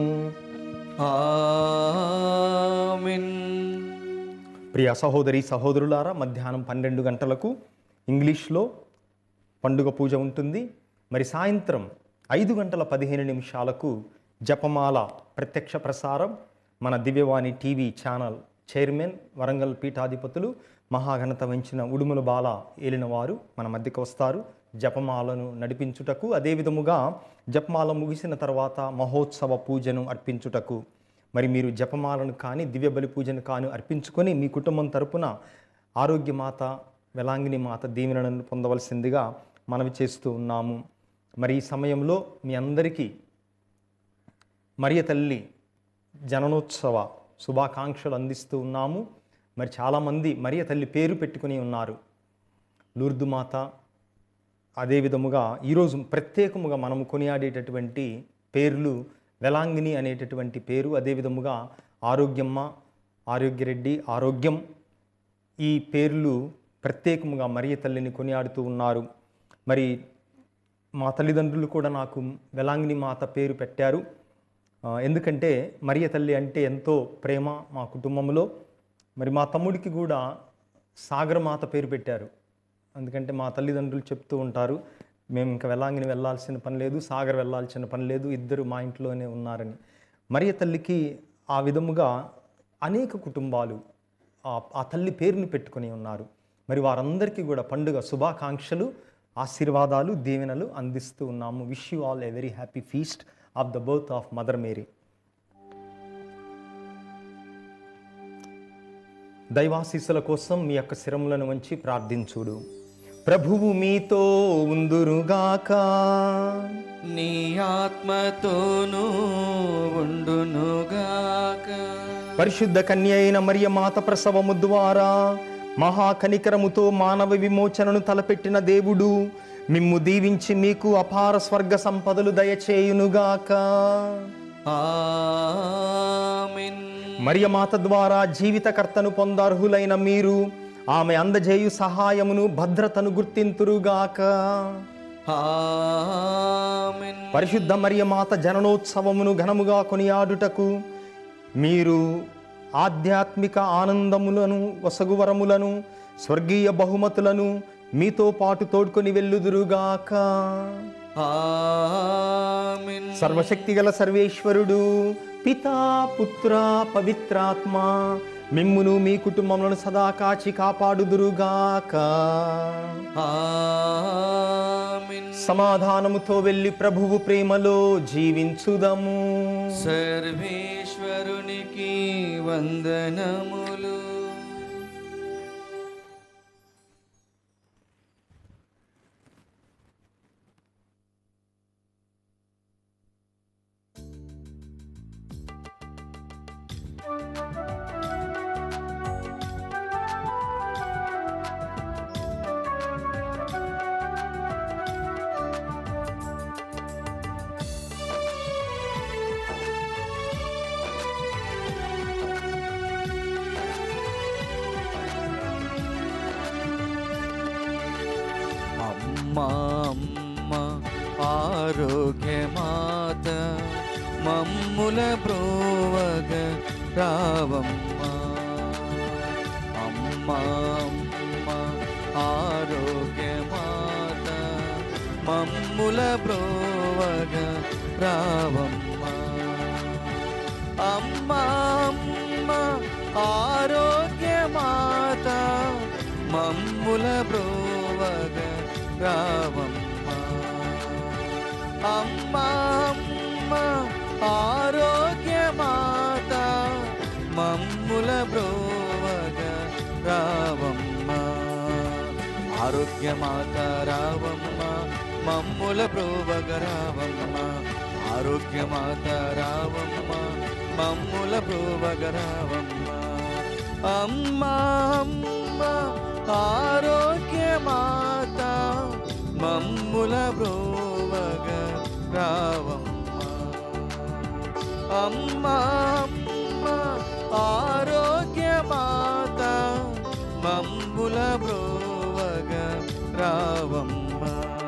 ఆమెన్
ప్రియ సహోదరి సహోదరులారా మధ్యాహ్నం పన్నెండు గంటలకు ఇంగ్లీష్లో పండుగ పూజ ఉంటుంది మరి సాయంత్రం ఐదు గంటల పదిహేను నిమిషాలకు జపమాల ప్రత్యక్ష ప్రసారం మన Divyavani TV channel chairman Warangal పీఠాధిపతులు మహాఘనత వహించిన ఉడుముల బాల ఏలినవారు మన మధ్యకు వస్తారు జపమాలను నడిపించుటకు అదేవిధముగా జపమాల ముగిసిన తర్వాత మహోత్సవ పూజను అర్పించుటకు మరి మీరు జపమాలను కానీ దివ్య బలి పూజను కానీ అర్పించుకొని మీ కుటుంబం తరపున ఆరోగ్యమాత వెలాంగిని మాత దీవెనలను పొందవలసిందిగా మనవి చేస్తూ ఉన్నాము మరి ఈ సమయంలో మీ అందరికీ మరియ తల్లి జననోత్సవ శుభాకాంక్షలు అందిస్తూ ఉన్నాము మరి చాలామంది మరియ తల్లి పేరు పెట్టుకుని ఉన్నారు లూర్దు మాత అదేవిధముగా ఈరోజు ప్రత్యేకముగా మనము కొనియాడేటటువంటి పేర్లు వెలాంగిని అనేటటువంటి పేరు అదేవిధముగా ఆరోగ్యమ్మ ఆరోగ్యరెడ్డి ఆరోగ్యం ఈ పేర్లు ప్రత్యేకముగా మరియ తల్లిని కొనియాడుతూ ఉన్నారు మరి మా తల్లిదండ్రులు కూడా నాకు వెలాంగిని మాత పేరు పెట్టారు ఆ, ఎందుకంటే మరియ తల్లి అంటే ఎంతో ప్రేమ మా కుటుంబంలో మరి మా తమ్ముడికి కూడా సాగర మాత పేరు పెట్టారు ఎందుకంటే మా తల్లిదండ్రులు చెప్తూ ఉంటారు మేము ఇంకా వెలాంగిని వెళ్ళాల్సిన పని లేదు సాగర్ వెళ్ళాల్సిన పని లేదు ఇద్దరు మా ఇంట్లోనే ఉన్నారని మరియ తల్లికి ఆ విధముగా అనేక కుటుంబాలు ఆ- ఆ తల్లి పేరుని పెట్టుకొని ఉన్నారు మరి వారందరికీ కూడా పండుగ శుభాకాంక్షలు ఆశీర్వాదాలు దీవెనలు అందిస్తూ ఉన్నాము wish you all a very happy feast of the birth of mother Mary దైవాశీస్సుల కోసం మీ యొక్క శిరములను వంచి ప్రార్థించుడు ప్రభువు మీతో ఉందురుగాక
నీ ఆత్మతోనూ ఉండునుగాక
పరిశుద్ధ కన్య అయిన మరియ మాత ప్రసవము ద్వారా మహాకనికరముతో మానవ విమోచనను తలపెట్టిన దేవుడు మిమ్ము దీవించి మీకు అపార స్వర్గ సంపదలు దయచేయునుగాక
ఆమెన్
మరియ మాత ద్వారా జీవితకర్తను పొందర్హులైన మీరు ఆమె అందజేయు సహాయమును భద్రతను గుర్తింతురుగాక
ఆమెన్
పరిశుద్ధ మరియ మాత జననోత్సవమును ఘనముగా కొనియాడుటకు మీరు ఆధ్యాత్మిక ఆనందములను వసగువరములను స్వర్గీయ బహుమతులను మీతో పాటు తోడ్కొని వెళ్ళుదురుగాక
ఆమెన్
సర్వశక్తిగల సర్వేశ్వరుడు పితా పుత్ర పవిత్రాత్మ మిమ్మును మీ కుటుంబములను సదా కాచి కాపాడుదురుగాక
ఆమెన్
సమాధానముతో వెళ్ళి ప్రభువు ప్రేమలో జీవించుదము
సర్వేశ్వరునికి వందనములు అమ్మా అమ్మ ఆరోగ్యమాత మమ్ముల బ్రోవగ రావమ్మా అమ్మా అమ్మ ఆరోగ్యమాత మమ్ముల బ్రోవగ రావమ్మా అమ్మా అమ్మ ఆరోగ్యమాత మమ్ముల బ్రోవగ రావమ్మ అమ్మా అమ్మ ఆరోగ్యమాత మమ్ముల బ్రోవగ రావమ్మ ఆరోగ్యమాత రావమ్మ మమ్ముల బ్రోవగ రావమ్మ ఆరోగ్యమాత రావమ్మ మమ్ముల బ్రోవగ రావమ్మ అమ్మా అమ్మ ఆరోగ్యమాత మమ్ముల బ్రోవగ రావమ్మ అమ్మా అమ్మ ఆరోగ్యమాత మమ్ముల బ్రోవగ రావమ్మ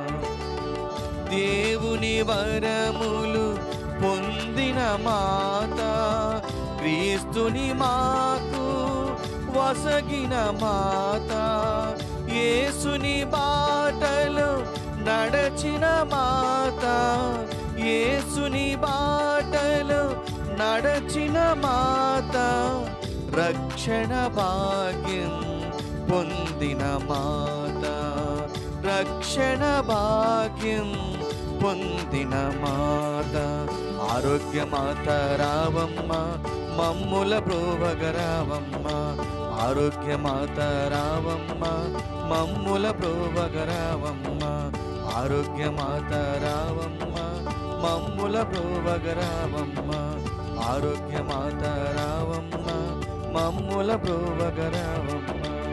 దేవుని వరములు పొందిన మాత క్రీస్తుని మాకు వసగిన మాత యేసుని బాటలు నడచిన మాత యేసుని బాటలు నడచిన మాత రక్షణ భాగ్యం పొందిన మాత రక్షణ భాగ్యం పొందిన మాత ఆరోగ్య మాత రావమ్మ మమ్ముల బ్రోవగ రావమ్మ ఆరోగ్య మాత రావమ్మ మమ్ముల బ్రోవగ రావమ్మ ఆరోగ్య మాత రావమ్మ మమ్ముల బ్రోవగ రావమ్మ ఆరోగ్య మాత రావమ్మ మమ్ముల బ్రోవగ రావమ్మ